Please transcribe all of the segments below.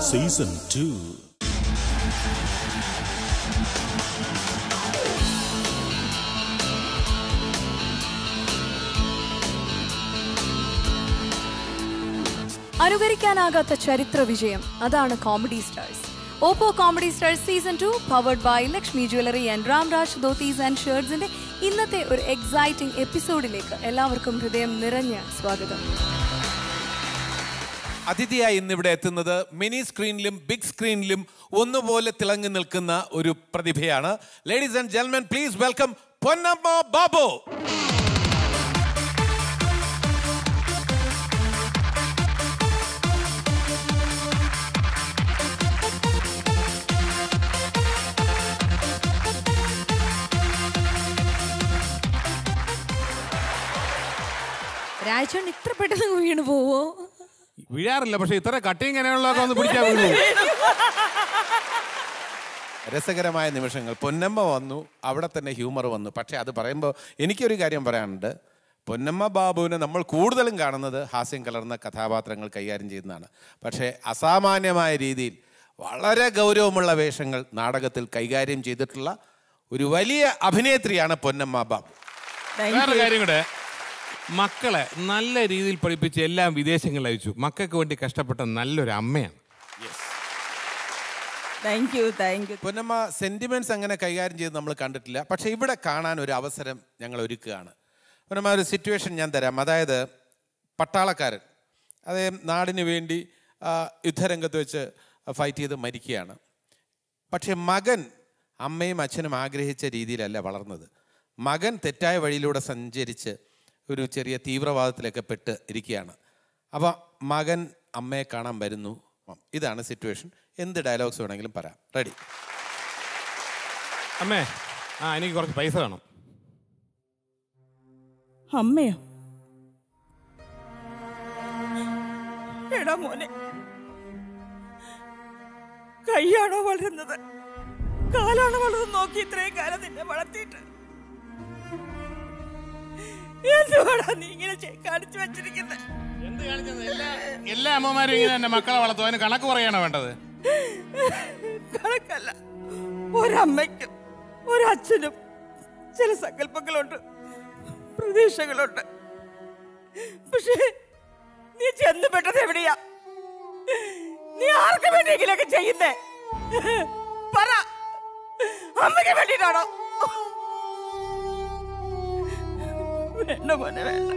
Season two അനുകരിക്കാനാകാത്ത ചരിത്ര വിജയം അതാണ് comedy stars Oppo comedy stars season two powered by Lakshmi jewellery and Ramraj dhotis and ഷർട്സിന്റെ ഇന്നത്തെ ഒരു എക്സൈറ്റിംഗ് എപ്പിസോഡിലേക്ക് എല്ലാവർക്കും ഹൃദയം നിറഞ്ഞ സ്വാഗതം അതിഥിയായി ഇന്നിവിടെ എത്തുന്നത് മിനി സ്ക്രീനിലും ബിഗ് സ്ക്രീനിലും ഒന്നുപോലെ തിളങ്ങി നിൽക്കുന്ന ഒരു പ്രതിഭയാണ് ലേഡീസ് ആൻഡ് ജെന്മൻ പ്ലീസ് വെൽക്കം പൊന്നമ്മ ബാബു രാജോണ്ട് ഇത്ര പെട്ടെന്ന് വീണു പോവോ വീഴാറില്ല പക്ഷെ ഇത്ര കട്ടിങ് ഇങ്ങനെയുള്ളതൊക്കെ ഒന്ന് പിടിക്കാൻ വീണു രസകരമായ നിമിഷങ്ങൾ പൊന്നമ്മ വന്നു അവിടെ തന്നെ ഹ്യൂമർ വന്നു പക്ഷേ അത് പറയുമ്പോൾ എനിക്കൊരു കാര്യം പറയാനുണ്ട് പൊന്നമ്മ ബാബുവിനെ നമ്മൾ കൂടുതലും കാണുന്നത് ഹാസ്യം കലർന്ന കഥാപാത്രങ്ങൾ കൈകാര്യം ചെയ്യുന്നതാണ് പക്ഷേ അസാമാന്യമായ രീതിയിൽ വളരെ ഗൗരവമുള്ള വേഷങ്ങൾ നാടകത്തിൽ കൈകാര്യം ചെയ്തിട്ടുള്ള ഒരു വലിയ അഭിനേത്രിയാണ് പൊന്നമ്മ ബാബു വേറെ കാര്യം കൂടെ മക്കളെ നല്ല രീതിയിൽ പഠിപ്പിച്ച് എല്ലാം വിദേശങ്ങളിൽ അയച്ചു മക്കൾക്ക് വേണ്ടി കഷ്ടപ്പെട്ട നല്ലൊരു അമ്മയാണ് thank you thank you Ponnamma sentiments അങ്ങനെ കൈകാര്യം ചെയ്ത് നമ്മൾ കണ്ടിട്ടില്ല പക്ഷെ ഇവിടെ കാണാൻ ഒരു അവസരം ഞങ്ങൾ ഒരുക്കുകയാണ് പൊന്നമ്മ ഒരു സിറ്റുവേഷൻ ഞാൻ തരാം അതായത് പട്ടാളക്കാരൻ അദ്ദേഹം നാടിന് വേണ്ടി ആ, യുദ്ധരംഗത്ത് വെച്ച് ഫൈറ്റ് ചെയ്ത് മരിക്കുകയാണ് പക്ഷെ മകൻ അമ്മയും അച്ഛനും ആഗ്രഹിച്ച രീതിയിലല്ല വളർന്നത് മകൻ തെറ്റായ വഴിയിലൂടെ സഞ്ചരിച്ച് ഒരു ചെറിയ തീവ്രവാദത്തിലൊക്കെ പെട്ട് ഇരിക്കുകയാണ് അപ്പോൾ മകൻ അമ്മയെ കാണാൻ വരുന്നു ഇതാണ് സിറ്റുവേഷൻ എന്ത് ഡയലോഗ്സ് വേണമെങ്കിലും പറയാം റെഡി അമ്മേ ആ എനിക്ക് കുറച്ച് പൈസ വേണം അമ്മയോ എടാ മോനെ കൈയാണോ വളരുന്നത് കാലാണോ വളർന്നത് നോക്കി ഇത്രയും കാലം നിന്നെ വളർത്തിയിട്ട് എന്തുവാടാ നീ ഇങ്ങനെ ചെയ്- കാണിച്ചു വെച്ചിരിക്കുന്നത് എന്ത് കാണിച്ചത് എല്ലാ എല്ലാ അമ്മമാരും ഇങ്ങനെ എന്റെ മക്കളെ വളർത്തും അതിന് കണക്ക് പറയണോ വേണ്ടത് കണക്കല്ല ഒരമ്മയ്ക്കും ഒരച്ഛനും ചില സങ്കല്പങ്ങളുണ്ട് പ്രതീക്ഷകളുണ്ട് പക്ഷേ നീ ചെന്നുപെട്ടത് എവിടെയാ നീ ആർക്ക് വേണ്ടിയെങ്കിലൊക്കെ ചെയ്യുന്നേ പറ അമ്മയ്ക്ക് വേണ്ടിയിട്ടാണോ വേണ്ട മോനെ വേണ്ട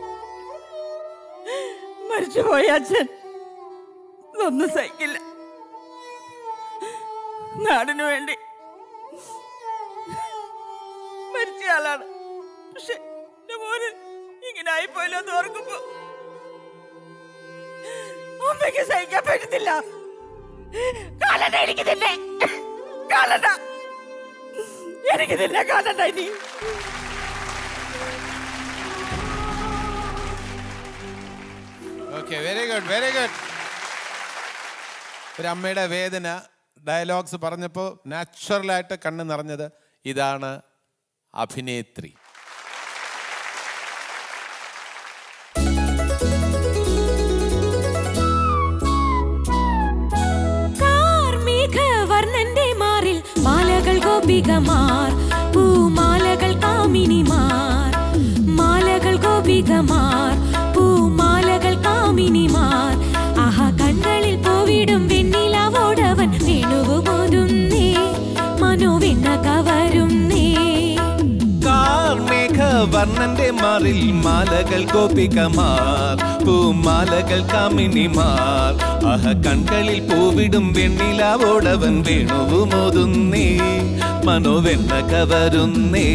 മരിച്ചുപോയ അച്ഛൻ ഇതൊന്നും സഹിക്കില്ല നാടിനു വേണ്ടി മരിച്ച ആളാണ് പക്ഷെ എന്റെ മോന് ഇങ്ങനെ ആയിപ്പോയല്ലോ എന്ന് ഓർക്കുമ്പോ അമ്മയ്ക്ക് സഹിക്കാൻ പറ്റുന്നില്ല കാണണ്ട എനിക്ക് നിന്നെ കാണണ്ട എനിക്ക് നിന്നെ കാണണ്ട ഇനി okay very good very good ഒരു അമ്മയുടെ വേദന ഡയലോഗ്സ് പറഞ്ഞപ്പോൾ നാച്ചുറലായിട്ട് കണ്ണ് നിറഞ്ഞത് ഇതാണ് അഭിനേത്രി കാർമേഘവർണ്ണന്റെ മാറിൽ മാലകൾ ഗോപികമാർ പൂമാലകൾ കാമിനിമാർ മാലകൾ ഗോപികമാർ പൂമാലകൾ കാമിനിമാർ ആഹ കണ്ണളിൽ പോവിടും വെണ്ണിലാവോടവൻ വേണുവുമോതുന്നേ മനോവെണ്ണ കവരുന്നേ കാർമേഘവർണ്ണന്റെ മാറിൽ മാലകൾ ഗോപികമാർ പൂമാലകൾ കാമിനിമാർ അഹ കൺകളിൽ പൂവിടും വെണ്ണിലാവോടവൻ വേണുവുമോതുന്നേ മനോവെണ്ണ കവരുന്നേ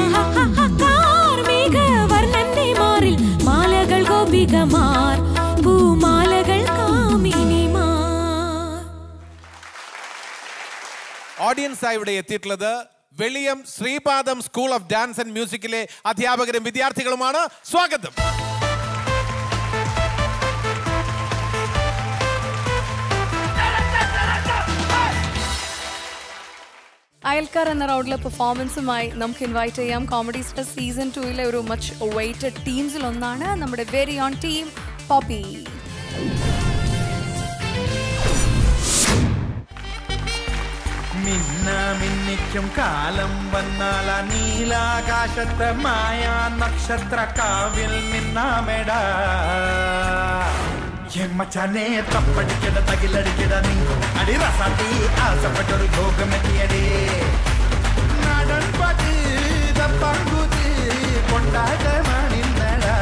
കാർമേഘവർണ്ണന്റെ മാറിൽ മാലകൾ ഗോപികമാർ പൂമാലകൾ കാമിനിമാർ ഓഡിയൻസ് ആയി ഇവിടെ എത്തിയിട്ടുള്ളത് Veliyam Sreepadam school of dance and മ്യൂസിക്കിലെ അധ്യാപകരും വിദ്യാർത്ഥികളുമാണ് സ്വാഗതം അയൽക്കാർ എന്ന റൗണ്ടിലെ പെർഫോമൻസുമായി നമുക്ക് ഇൻവൈറ്റ് ചെയ്യാം കോമഡി സ്റ്റാർ സീസൺ ടൂയിലെ ഒരു മച്ച് വെയിറ്റഡ് ടീംസിൽ ഒന്നാണ് നമ്മുടെ വെരി ഓൺ ടീം പോപ്പി വിളിക്കും കാലം വന്നാൽ ആ നീലാകാശത്തെ മായ നക്ഷത്ര കാവിൽ നിന്നാമെടാ എമ്മച്ചാനെ തപ്പടിക്കട തകിലടിക്കട നീ അടി റസാത്തി ആസപ്പെട്ടൊരു യോഗമെത്തിയടേ നാടൻ പാട്ട് തപ്പാങ്കൂത്ത് കൊണ്ടാട്ടമാണിന്നടാ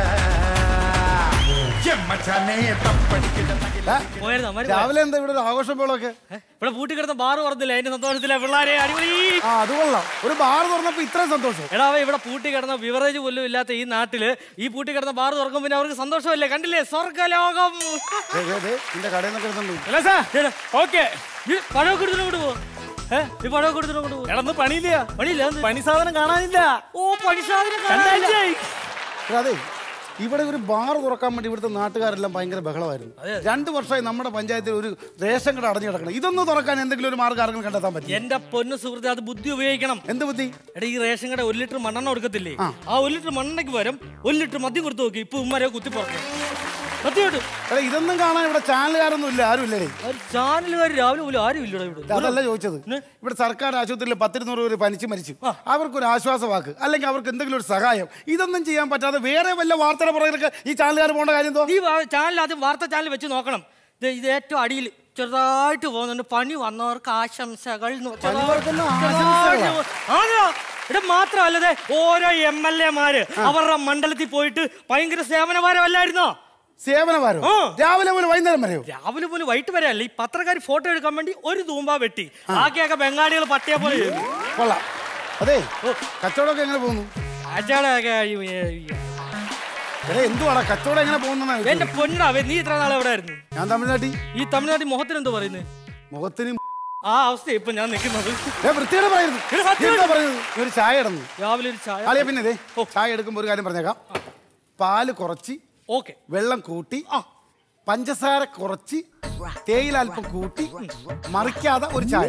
എമ്മച്ചാനെ തപ്പടിക്കട തകില പോയായിരുന്നോ? മരുന്ന് രാവിലെ എന്താ ഇവിടെ ഒരു ആഘോഷം പോലൊക്കെ ഏ? ഇവിടെ പൂട്ടിക്കിടന്ന ബാറ് തുറന്നില്ല അതിന്റെ സന്തോഷത്തിലെ പിള്ളേരെ അടിപൊളി ആ അത് കൊള്ളാം ഒരു ബാർ തുറന്നപ്പോ ഇത്രയും സന്തോഷം എടാ അവ ഇവിടെ പൂട്ടി കിടന്ന ബിവറേജ് പോലും ഇല്ലാത്ത ഈ നാട്ടില് ഈ പൂട്ടി കിടന്ന ബാർ തുറക്കും പിന്നെ അവർക്ക് സന്തോഷമല്ലേ കണ്ടില്ലേ സ്വർഗലോകം ദേ, ദേ, ദേ, നിന്റെ കടയിൽ നിന്നൊക്കെ എടുത്തോണ്ട് പോയി. ഓക്കെ പഴമൊക്കെ എടുത്തിട്ട് കൊണ്ട് പോകും ഈ പഴമൊക്കെ എടുത്തിട്ട് കൊണ്ട് പോകും കിടന്ന് പണിയില്ല പണിയില്ല പണി സാധനം കാണാനില്ല ഓ പണി സാധനം കാണാനില്ല. എടാ, അതെ ഇവിടെ ഒരു ബാർ തുറക്കാൻ വേണ്ടി ഇവിടുത്തെ നാട്ടുകാരെല്ലാം ഭയങ്കര ബഹളമായിരുന്നു രണ്ടു വർഷമായി നമ്മുടെ പഞ്ചായത്തിൽ ഒരു റേഷൻ കട അടഞ്ഞു കിടക്കണം ഇതൊന്ന് തുറക്കാൻ എന്തെങ്കിലും ഒരു മാർഗ്ഗം ആർക്കും കണ്ടെത്താൻ പറ്റും എന്റെ പൊന്നു സുഹൃത്തെ അത് ബുദ്ധി ഉപയോഗിക്കണം എന്ത് ബുദ്ധി എടാ ഈ റേഷൻ കട ഒരു ലിറ്റർ മണ്ണെണ്ണ കൊടുക്കത്തില്ലേ ആ ഒരു ലിറ്റർ മണ്ണെണ്ണയ്ക്ക് പകരം ഒരു ലിറ്റർ മദ്യം കൊടുത്തു നോക്കി ഇപ്പൊ ഉമ്മരെ കുത്തി പുറത്തു സത്യമായിട്ട് എടാ ഇതൊന്നും കാണാൻ ഇവിടെ ചാനലുകാരൊന്നും ഇല്ല ആരും ഇല്ലേ ചാനലുകാർ രാവിലെ പോലും ആരും ഇല്ലടാ ഇവിടെ അതല്ല ചോദിച്ചത് ഇവിടെ സർക്കാർ ആശുപത്രിയിൽ പത്തിരുന്നൂറ് പേര് പനിച്ച് മരിച്ചു അവർക്കൊരു ആശ്വാസ വാക്ക് അല്ലെങ്കിൽ അവർക്ക് എന്തെങ്കിലും ഒരു സഹായം ഇതൊന്നും ചെയ്യാൻ പറ്റാതെ വേറെ വല്ല വാർത്തയുടെ പുറകിലൊക്കെ ഈ ചാനലുകാർ പോകേണ്ട കാര്യം എന്തോ ഈ വാ- ചാനൽ ആദ്യം വാർത്താ ചാനൽ വെച്ച് നോക്കണം ദേ ഇത് ഏറ്റവും അടിയിൽ ചെറുതായിട്ട് പോകുന്നുണ്ട് പണി വന്നവർക്ക് ആശംസകൾ എന്ന് വെച്ചാ പണിവർക്കൊന്നും ചെറുതായിട്ട് ആശംസകളാ? പോ- ആണോ? ഇവിടെ മാത്രമല്ലതെ ഓരോ എം എൽ എമാര് അവരുടെ മണ്ഡലത്തിൽ പോയിട്ട് ഭയങ്കര സേവനഭാരമല്ലായിരുന്നോ സേവനമാരോ ആ. രാവിലെ മുതൽ വൈകുന്നേരം വരെയോ രാവിലെ പോലും വൈകിട്ട് വരെ അല്ല ഈ പത്രക്കാർ ഫോട്ടോ എടുക്കാൻ വേണ്ടി ഒരു തൂമ്പ വെട്ടി ബാക്കിയൊക്കെ ബംഗാളികൾ പട്ടിയെ പോലെ ചെയ്തു കൊള്ളാം അതെ കച്ചവടമൊക്കെ എങ്ങനെ പോകുന്നു അച്ചാടൊക്കെ ഈ- ഈ- ഈ- എടാ എന്തുവാടാ കച്ചവടം എങ്ങനെ പോകുന്ന എന്റെ പൊന്നാ നീ ഇത്ര നാളെ എവിടെ ആയിരുന്നു ഞാൻ തമിഴ്നാട്ടിൽ ഈ തമിഴ്നാട്ടിൽ മുഖത്തിന് എന്തോ പറയുന്നത് മുഖത്തിന് ആ അവസ്ഥ ഇപ്പൊ ഞാൻ നിൽക്കുന്നത് ഏ, വൃത്തിയോടെ പറയുന്നു ഇത് സത്യം. എന്താ പറയുന്നത് നീ ഒരു ചായ ഇടുന്നു രാവിലെ ഒരു ചായ ആളിയെ പിന്നെ ഇതേ ചായ എടുക്കുമ്പോൾ ഒരു കാര്യം പറഞ്ഞേക്കാം പാല് കുറച്ച് ഓക്കെ വെള്ളം കൂട്ടി പഞ്ചസാര കുറച്ച് തേയില അല്പം കൂട്ടി മറിക്കാതെ ഒരു ചായ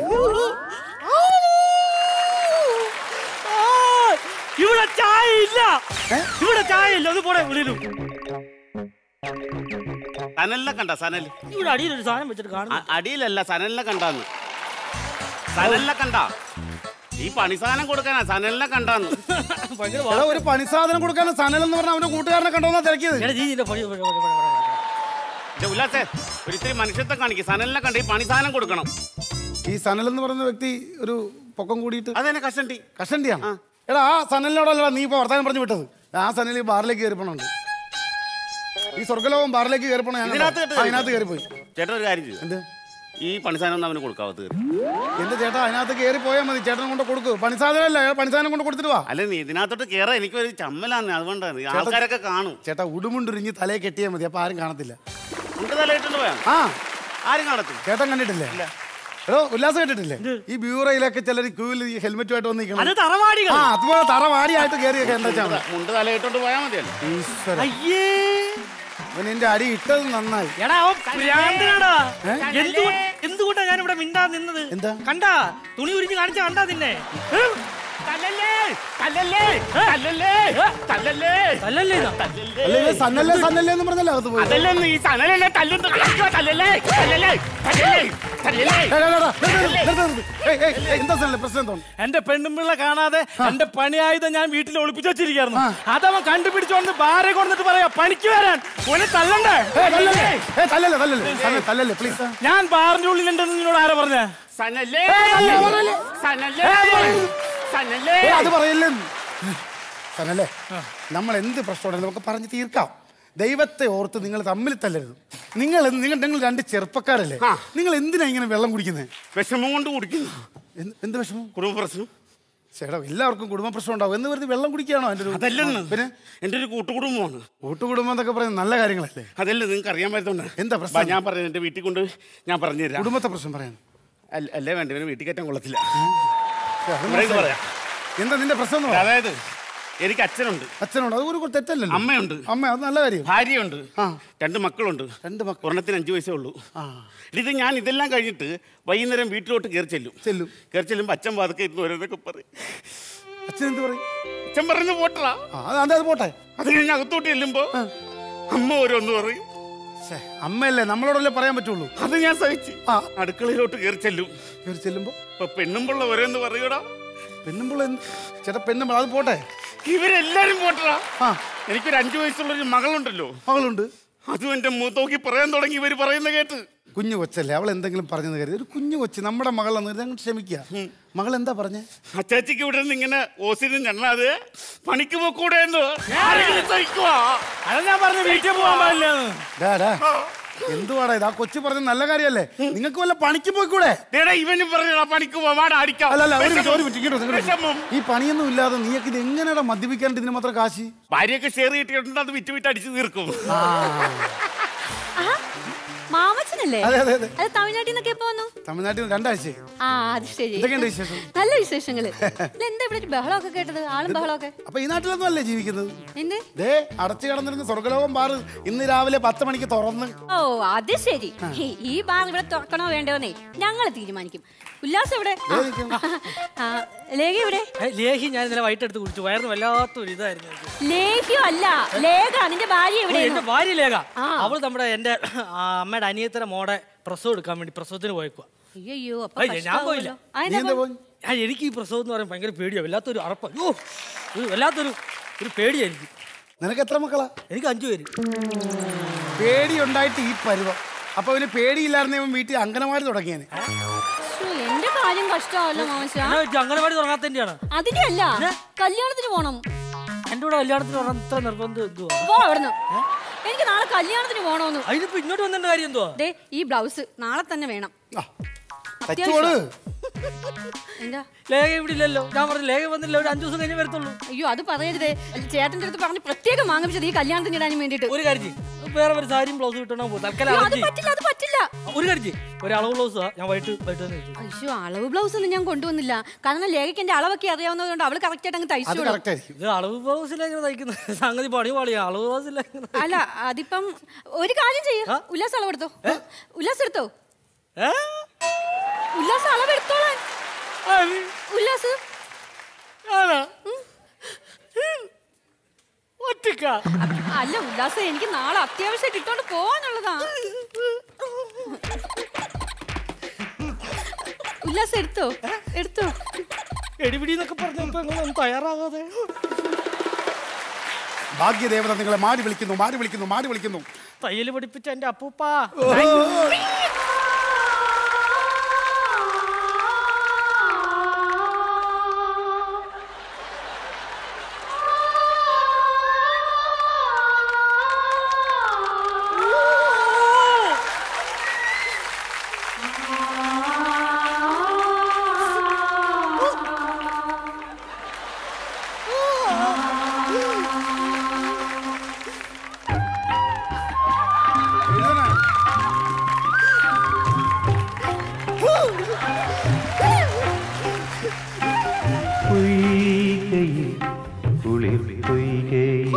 ഇവിടെ ചായ ഇല്ല ഇവിടെ ചായ ഇല്ല ഒന്ന് പോടെ വിളിയിലും സനലിനെ കണ്ട സനൽ ഇവിടെ അടിയിൽ ഒരു സാധനം വെച്ചിട്ട് കാണുന്നു അ- അടിയിലല്ല സനലിനെ കണ്ടാന്ന് സനലിനെ കണ്ട ഈ പണി സാധനം കൊടുക്കാനാ സനലിനെ കണ്ടാന്ന് ഭയങ്കര എടാ ഒരു പണിസാധനം കൊടുക്കാൻ സനൽ എന്ന് പറഞ്ഞ അവന്റെ കൂട്ടുകാരനെ കണ്ടോന്നാ തിരക്കിയത് എടാ, നീ ഇതിന്റെ പണി- പണി- പണി- പണി- പണി- ഇത് ഉല്ലാസേ ഒരു ഇത്തിരി മനുഷ്യത്വം കാണിക്കും സനലിനെ കണ്ട ഈ പണി സാധനം കൊടുക്കണം ഈ സനൽ എന്ന് പറയുന്ന വ്യക്തി ഒരു പൊക്കം കൂടിയിട്ട് അതെന്നെ കഷണ്ടി കഷണ്ടിയാണ് എടാ ആ സനലിനോടല്ല നീ ഇപ്പൊ വർത്താനം പറഞ്ഞു വിട്ടത് ആ സനൽ ഈ ബാറിലേക്ക് കയറിപ്പോണുണ്ട് ഈ സ്വർഗലോകം ബാറിലേക്ക് കയറിപ്പോണ ഞാൻ ഇതിനകത്ത് കണ്ടു. കേട്ടോ? ആ, ഇതിനകത്ത് കയറിപ്പോയി ചേട്ടൻ ഒരു കാര്യം ചെയ്തു എന്ത് ഈ പണി സാധനം ഒന്നും അവന് കൊടുക്കാവത്ത് കയറി എന്റെ ചേട്ടാ അതിനകത്ത് കയറി പോയാൽ മതി ചേട്ടൻ കൊണ്ട് കൊടുക്കൂ പണിസാധനമല്ല പണിസാധനം കൊണ്ട് കൊടുത്തിട്ട് വാ അല്ല നീ ഇതിനകത്തോട്ട് കയറാൻ എനിക്കൊരു ചമ്മലാന്ന് അതുകൊണ്ടാണ് ഈ ആൾക്കാരൊക്കെ കാണും ചേട്ടാ ഉടുമുണ്ടുരിഞ്ഞ് തലയെ കെട്ടിയാൽ മതി അപ്പൊ ആരും കാണത്തില്ല ഉണ്ട് തലയിട്ടുണ്ട് പോയാ ആ ആരും കാണത്തും ചേട്ടൻ കണ്ടിട്ടില്ലേ എടോ ഉല്ലാസം കേട്ടിട്ടില്ലേ ഈ ബ്യൂറോയിലൊക്കെ ചിലർ ക്യൂവിൽ ഈ ഹെൽമെറ്റുമായിട്ട് വന്ന് അത് നിൽക്കണം തറവാടികൾ ആ അതുപോലെ തറവാടിയായിട്ട് കയറിയൊക്കെ എന്താ വെച്ചാൽ മുണ്ട് തലയിട്ടോണ്ട് പോയാൽ മതിയല്ലോ ഈശ്വര അയ്യേ അവൻ എന്റെ അടി ഇട്ടത് നന്നായി എടാ അവൻ ഭ്രാന്തനാടാ എന്തുകൊണ്ട് എന്തുകൊണ്ടാ ഞാൻ ഇവിടെ മിണ്ടാ നിന്നത് എന്താ? കണ്ടാ തുണി ഉരിഞ്ഞ് കാണിച്ച കണ്ടാ നിന്നെ ഏ? തല്ലല്ലേ തല്ലല്ലേ തല്ലല്ലേ തല്ലല്ലേ തല്ലല്ലേ ഇതാ? അല്ല ഇത് സന്നല്ലേ സന്നല്ലേ എന്ന് പറഞ്ഞല്ലേ അകത്ത് പോയി അതല്ലേ നീ സനലല്ലേ തല്ലുണ്ട് തല്ലല്ലേ തല്ലല്ലേ തല്ലല്ലേ തല്ലല്ലേ ഏയ്, ഏയ്, ഏയ്, നിർത്ത്, നിർത്ത്, നിർത്ത്. ഏയ്, ഏയ്, ഏയ്, എന്താ സനല്ലേ പ്രശ്നം എന്തോ എന്റെ പെണ്ണുമ്പിള്ള കാണാതെ എന്റെ പണിയായുധം ഞാൻ വീട്ടിൽ ഒളിപ്പിച്ചു വെച്ചിരിക്കുന്നു അതവൻ കണ്ടുപിടിച്ചോണ്ട് ബാരെ കൊണ്ടിട്ട് പറയാ പണിക്ക് വരാൻ ഓനെ തല്ലണ്ടേ ഏയ്, തല്ലല്ലേ ഏയ്, തല്ലല്ലേ തല്ലല്ലേ സനൽ, തല്ലല്ലേ പ്ലീസ് ഞാൻ ബാറിന്റെ ഉള്ളിലുണ്ടെന്ന് നിന്നോട് ആരാ പറഞ്ഞ സനല്ലേ സനല്ലേ സനല്ലേ അത് പറയല്ലേ സനല്ലേ നമ്മൾ എന്ത് പ്രശ്നമുണ്ടെങ്കിലും നമുക്ക് പറഞ്ഞ് തീർക്കാം ദൈവത്തെ ഓർത്ത് നിങ്ങൾ തമ്മിൽ തല്ലരുത് നിങ്ങൾ എന്ത്- നിങ്ങൾ നിങ്ങൾ രണ്ട് ചെറുപ്പക്കാരല്ലേ നിങ്ങൾ എന്തിനാ ഇങ്ങനെ വെള്ളം കുടിക്കുന്നത് വിഷമം കൊണ്ട് കുടിക്കുന്നു എന്ത് എന്ത് വിഷമം കുടുംബ പ്രശ്നം ചേട്ടാ എല്ലാവർക്കും കുടുംബ പ്രശ്നം ഉണ്ടാവും എന്ന് വെറുതെ വെള്ളം കുടിക്കുകയാണോ എൻ്റെ ഒരു അതല്ലെന്ന് പിന്നെ എന്റെ ഒരു കൂട്ടുകുടുംബമാണ് കൂട്ടുകുടുംബം എന്നൊക്കെ പറയുന്നത് നല്ല കാര്യങ്ങളല്ലേ അതല്ല നിങ്ങൾക്ക് അറിയാൻ പറ്റുന്നുണ്ട് എന്താ പ്രശ്നം? ഞാൻ പറഞ്ഞു എന്റെ വീട്ടിൽ കൊണ്ട് ഞാൻ പറഞ്ഞുതരാം കുടുംബത്തെ പ്രശ്നം പറയാൻ അല്ല- അല്ലേ വേണ്ട ഇവന് വീട്ടിൽ കയറ്റാൻ കൊള്ളത്തില്ല പക്ഷേ അത് ഇവിടെ ഇത് മനസ്സിലായി. പറയാം എന്താ നിന്റെ പ്രശ്നം എന്ന് പറ. അതായത് എനിക്ക് അച്ഛനുണ്ട് അച്ഛനോട് അത് ഒരു തെറ്റല്ലല്ലോ അമ്മയുണ്ട് അമ്മ അത് നല്ല കാര്യം ഭാര്യയുണ്ട് ആ. രണ്ട് മക്കളുണ്ട് രണ്ട് മക്കൾ ഒരെണ്ണത്തിന് അഞ്ചു വയസ്സേ ഉള്ളൂ ആ ഇത് ഞാൻ ഇതെല്ലാം കഴിഞ്ഞിട്ട് വൈകുന്നേരം വീട്ടിലോട്ട് കയറി ചെല്ലും ചെല്ലും കയറി ചെല്ലുമ്പോൾ അച്ഛൻ വാതൊക്കെ ഇരുന്ന് ഓരോന്നൊക്കെ പറയും അച്ഛൻ എന്ത് പറയും അച്ഛൻ പറഞ്ഞു പോട്ടറാ ആ അത് അതെ അത് പോട്ടെ അത് കഴിഞ്ഞ് അകത്തോട്ട് ചെല്ലുമ്പോ അമ്മ ഓരോന്ന് പറയും ശ്ശേ, അമ്മയല്ലേ നമ്മളോടല്ലേ പറയാൻ പറ്റുള്ളൂ അത് ഞാൻ സഹിച്ചു ആ. അടുക്കളയിലോട്ട് കയറി ചെല്ലും കയറി ചെല്ലുമ്പോ ഇപ്പൊ പെണ്ണുമ്പുള്ള ഓരോന്ന് പറയൂടാ പെണ്ണുമ്പോൾ ചേട്ടാ പെണ്ണുമ്പോൾ അത് പോട്ടെ ഇവരെല്ലാരും പോട്ടറാ ആ എനിക്കൊരു അഞ്ചു വയസ്സുള്ളൊരു മകളുണ്ടല്ലോ മകളുണ്ട് അതും എന്റെ മൂത്തോക്കി പറയാൻ തുടങ്ങി ഇവര് പറയുന്ന കേട്ട് കുഞ്ഞു കൊച്ചല്ലേ അവൾ എന്തെങ്കിലും പറഞ്ഞെന്ന് കരുതി ഒരു കുഞ്ഞു കൊച്ച് നമ്മുടെ മകളെന്ന് കരുതി അങ്ങ് ക്ഷമിക്കുക മകൾ എന്താ പറഞ്ഞേ അച്ചാച്ചിക്ക് ഇവിടെ നിന്ന് ഇങ്ങനെ ഓസിനും ഞണ്ണാതെ പണിക്ക് പോക്കൂടെ എന്ന് ആരെങ്കിലും സഹിക്കുവാ അത് ഞാൻ പറഞ്ഞു വീട്ടിൽ പോകാൻ പാടില്ല ഡാ, ഡാ. എന്തുവാടാ ഇത് ആ കൊച്ചു പറഞ്ഞ നല്ല കാര്യമല്ലേ നിങ്ങൾക്ക് വല്ല പണിക്ക് പോയിക്കൂടെ ദേടാ ഇവനും പറഞ്ഞ പണിക്ക് പോവാൻ അടിക്കാം അല്ല അല്ല ഒരു മിനിറ്റ്, ഒരു മിനിറ്റ്, ഇങ്ങോട്ട് വരൂ, ഇങ്ങോട്ട് വിഷമം. വരൂ. ഈ പണിയൊന്നും ഇല്ലാതെ നീയൊക്കെ ഇത് എങ്ങനെയാടാ മദ്യപിക്കാണ്ട് ഇതിന് മാത്രം കാശി ഭാര്യയൊക്കെ ഷെയർ കിട്ടിയിട്ടുണ്ട് അത് വിറ്റ് വിറ്റ് അടിച്ചു തീർക്കും മാമച്ചനല്ലേ അതെ, അതെ, അതെ. അത് തമിഴ്നാട്ടിൽ നിന്നൊക്കെ എപ്പോ വന്നു തമിഴ്നാട്ടിൽ നിന്ന് രണ്ടാഴ്ച ആ അത് ശരി എന്തൊക്കെയുണ്ട് വിശേഷം? നല്ല വിശേഷങ്ങള് ഇല്ല, എന്താ ഇവിടെ ഒരു ബഹളമൊക്കെ കേട്ടത് ആളും ബഹളമൊക്കെ അപ്പൊ ഈ നാട്ടിലൊന്നും അല്ലേ ജീവിക്കുന്നത് എന്തേ ദേ അടച്ചു കിടന്നിരുന്ന സ്വർഗലോകം ബാറ് ഇന്ന് രാവിലെ പത്ത് മണിക്ക് തുറന്ന് ഓ അത് ശരി ഈ- ഈ ബാർ ഇവിടെ തുറക്കണോ വേണ്ടോന്നേ ഞങ്ങൾ തീരുമാനിക്കും ഉല്ലാസം ഇവിടെ ആ, ലേഖ ഇവിടെ ഏ, ലേഹി ഞാൻ ഇന്നലെ വൈകിട്ട് എടുത്ത് കുടിച്ചു വയറിന് വല്ലാത്തൊരു ഇതായിരുന്നു എനിക്ക്. ലേഖ്യോ അല്ല ലേഖ നിന്റെ ഭാര്യ ഓ, എവിടെ എന്റെ ഭാര്യ ലേഖ അവൾ നമ്മുടെ എന്റെ ആ, അമ്മയുടെ അനിയത്തര മോടെ പ്രസവം എടുക്കാൻ വേണ്ടി പ്രസവത്തിന് പോയേക്കുക അയ്യോ അപ്പൊ ഏയ്, ഞാൻ പോയില്ല കഷ്ടാവുമല്ലോ. അതെന്താ പോ- ആ, എനിക്ക് ഈ പ്രസവം എന്ന് പറയാൻ ഭയങ്കര പേടിയാണ് വല്ലാത്തൊരു അറപ്പ അയ്യോ ഒരു വല്ലാത്തൊരു ഒരു പേടിയായിരിക്കും നിനക്ക് എത്ര മക്കളാ എനിക്ക് അഞ്ചു പേര് പേടി ഉണ്ടായിട്ട് ഈ പരുവം അപ്പൊ അവന് പേടിയില്ലായിരുന്ന ഇവൻ വീട്ടിൽ അങ്കനവാടി തുടങ്ങിയേനെ ശ്ശോ, എന്റെ കാര്യം കഷ്ടമല്ലോ മാമച്ച എന്നാ വെച്ചാ അംഗനവാടി തുടങ്ങാത്തതിന്റെയാണ് അതിന്റെ അല്ല കല്യാണത്തിന് പോണം എന്റെ കൂടെ കല്യാണത്തിന് പറഞ്ഞ ഇത്ര നിർബന്ധം എന്തുവാ പോ അവിടുന്ന് എനിക്ക് നാളെ കല്യാണത്തിന് പോണോന്ന് അതിനിപ്പോ ഇങ്ങോട്ട് വന്നതിന്റെ കാര്യം എന്തുവാ ദേ ഈ ബ്ലൗസ് നാളെ തന്നെ വേണം തച്ചോട് എന്താ ലേഖ ഇവിടെ ഇല്ലല്ലോ ഞാൻ പറഞ്ഞു ലേഖ വന്നില്ല ഒരു അഞ്ചു ദിവസം കഴിഞ്ഞ് വരത്തുള്ളൂ അയ്യോ അത് പറയരുതേ ചേട്ടന്റെ അടുത്ത് പറഞ്ഞ് പ്രത്യേകം വാങ്ങിച്ചത് ഈ കല്യാണത്തിന് ഇടാനും വേണ്ടിട്ട് ഒരു കാര്യം ചെയ്യ്. വേറെ ഒരു സാരിയും ബ്ലൗസ് കിട്ടണോ പോകും തൽക്കാലം അയ്യോ, അത് അത് ചെയ്യ്. പറ്റില്ല അത് പറ്റില്ല ഒരു കാര്യം ചെയ്യ്. ഒരു അളവ് ബ്ലൗസ് ഞാൻ വൈകിട്ട് വൈകിട്ട് തന്നെ തയ്ച്ചു. അയ്യോ അളവ് ബ്ലൗസ് ഒന്നും ഞാൻ കൊണ്ടുവന്നില്ല കാരണം ലേഖയ്ക്ക് എന്റെ അളവൊക്കെ അറിയാവുന്നതുകൊണ്ട് അവള് കറക്റ്റ് ആയിട്ട് അങ്ങ് തയ്ച്ചു ഇത് അളവ് ബ്ലൗസിലെങ്ങനെ തയ്ക്കുന്നത് സംഗതി പണി പാളിയാ അളവ് ബ്ലൗസിലെങ്ങനെ അല്ല അതിപ്പം ഒരു കാര്യം ചെയ്യ ഉല്ലാസ് അളവ് എടുത്തോ ഉല്ലാസ് എടുത്തോ ഉല്ലാസ് അളവ് എടുത്തോളാൻ ഉല്ലാസ് ഒറ്റക്ക അല്ല ഉല്ലാസ് എനിക്ക് നാളെ അത്യാവശ്യമായിട്ട് ഇട്ടോണ്ട് പോവാനുള്ളതാ ഉല്ലാസ് എടുത്തോ എടുത്തോ എടിപിടി എന്നൊക്കെ പറഞ്ഞപ്പോ എങ്ങനെ തയ്യാറാകാതെ ഭാഗ്യദേവത നിങ്ങളെ മാടി വിളിക്കുന്നു മാടി വിളിക്കുന്നു മാടി വിളിക്കുന്നു തയ്യൽ പഠിപ്പിച്ച എന്റെ അപ്പൂപ്പാ പൊയ്കയിൽ കുളിർ പൊയ്കയിൽ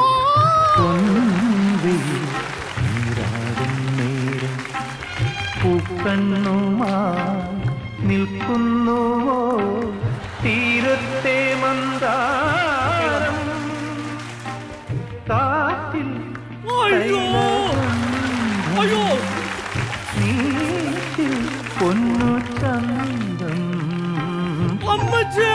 പൊൻവെയിൽ നീരാടും നേരം പൂക്കണ്ണുമാ നിൽക്കുന്നുവോ തീരത്തെ മന്ദാരം കാറ്റിൽ അയ്യോ നീറ്റിൽ പൊന്നു ചന്തം അമ്മച്ചേ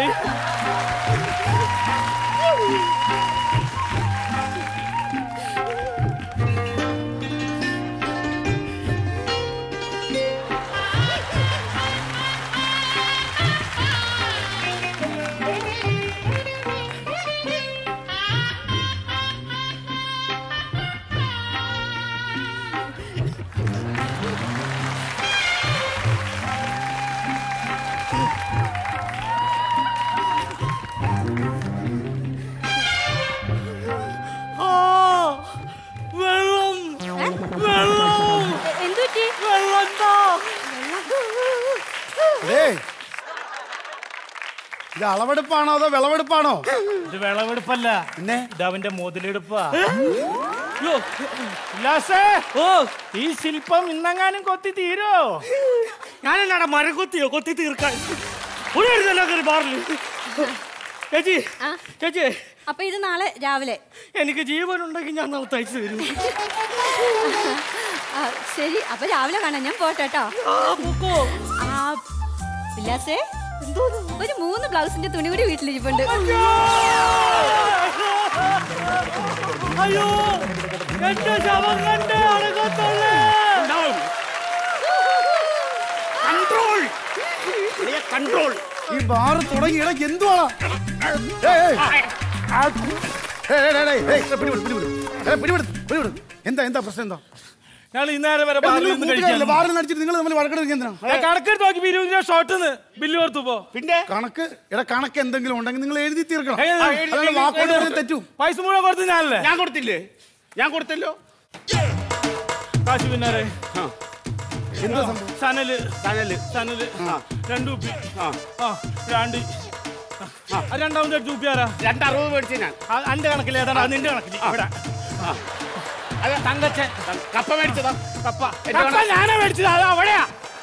ആ വെള്ളം വെള്ളം എന്തുപറ്റി വെള്ളം താ. ഏയ് ഇത് അളവെടുപ്പാണോ അതോ വിളവെടുപ്പാണോ ഇത് വിളവെടുപ്പല്ല പിന്നെ ഇത് അവന്റെ മുതലെടുപ്പാ യ്യോ, ഉല്ലാസേ ഓ ഈ ശില്പം ഇന്നെങ്ങാനും കൊത്തി തീരോ ഞാൻ എന്നാടാ മരം കൊത്തിയോ കൊത്തി തീർക്കാൻ ഒരു കയറി ബാറിൽ ചേച്ചി ചേച്ചി അപ്പൊ ഇത് നാളെ രാവിലെ എനിക്ക് ജീവൻ ഉണ്ടെങ്കിൽ ഞാൻ നാളെ തയ്ച്ചു തരും ആ, ശരി അപ്പൊ രാവിലെ കാണാം ഞാൻ പോട്ടെ കേട്ടോ ആ, പൊക്കോ. ആ ഉല്ലാസേ ഒരു മൂന്ന് ബ്ലൗസിന്റെ തുണി കൂടി വീട്ടിലിരിപ്പുണ്ട് അയ്യോ എന്റെ ശവം കണ്ടേ അടക്കത്തുള്ളേ കൺട്രോൾ കൺട്രോൾ ഈ ബാറ് തുടങ്ങിയിട എന്തുവാ എന്താ എന്താ പ്രശ്നം എന്താ ഞങ്ങൾ ഇന്നേരം വരെ നിങ്ങൾ ബാറിൽ നിന്ന് കൂട്ടുകാരല്ലേ? കഴിക്കാൻ ബാറിൽ നിന്ന് അടിച്ചിട്ട് നിങ്ങൾ തമ്മിൽ വഴക്കെടുക്കുക എന്തിനാ ഞാൻ കണക്കെടുത്ത് നോക്കി ഇരുപത് രൂപ ഷോട്ടിന്ന് ബില്ല് കൊടുത്തു പോ പിന്നെ കണക്ക് എടാ കണക്ക് എന്തെങ്കിലും ഉണ്ടെങ്കിൽ നിങ്ങൾ എഴുതി തീർക്കണം ഏയ്, ഏയ്, അല്ലാതെ എഴുതി വാക്കോട് തീർക്കണം. പറഞ്ഞ് തെറ്റും പൈസ മുഴുവൻ കൊടുത്തു ഞാനല്ലേ ഞാൻ കൊടുത്തില്ലേ ഞാൻ കൊടുത്തല്ലോ കാശ് പിന്നാരെ എന്താ സംഭവം സനല് സനല് സനല് രണ്ട് ഉപ്പി ആ ആ രണ്ട് ആ, ആ രണ്ടാമത്തെ എടുത്ത് ഉപ്പി ആരാ രണ്ടറുപത് മേടിച്ചു ഞാൻ ആ, അന്റെ കണക്കിൽ ഏതാണ് അത് നിന്റെ കണക്കിൽ ഇവിടെ അത് തങ്കച്ചൻ കപ്പ മേടിച്ചതാ കപ്പ എന്റെ കപ്പ കണക്ക്. ഞാനാ മേടിച്ചത് അത് അവിടെയാ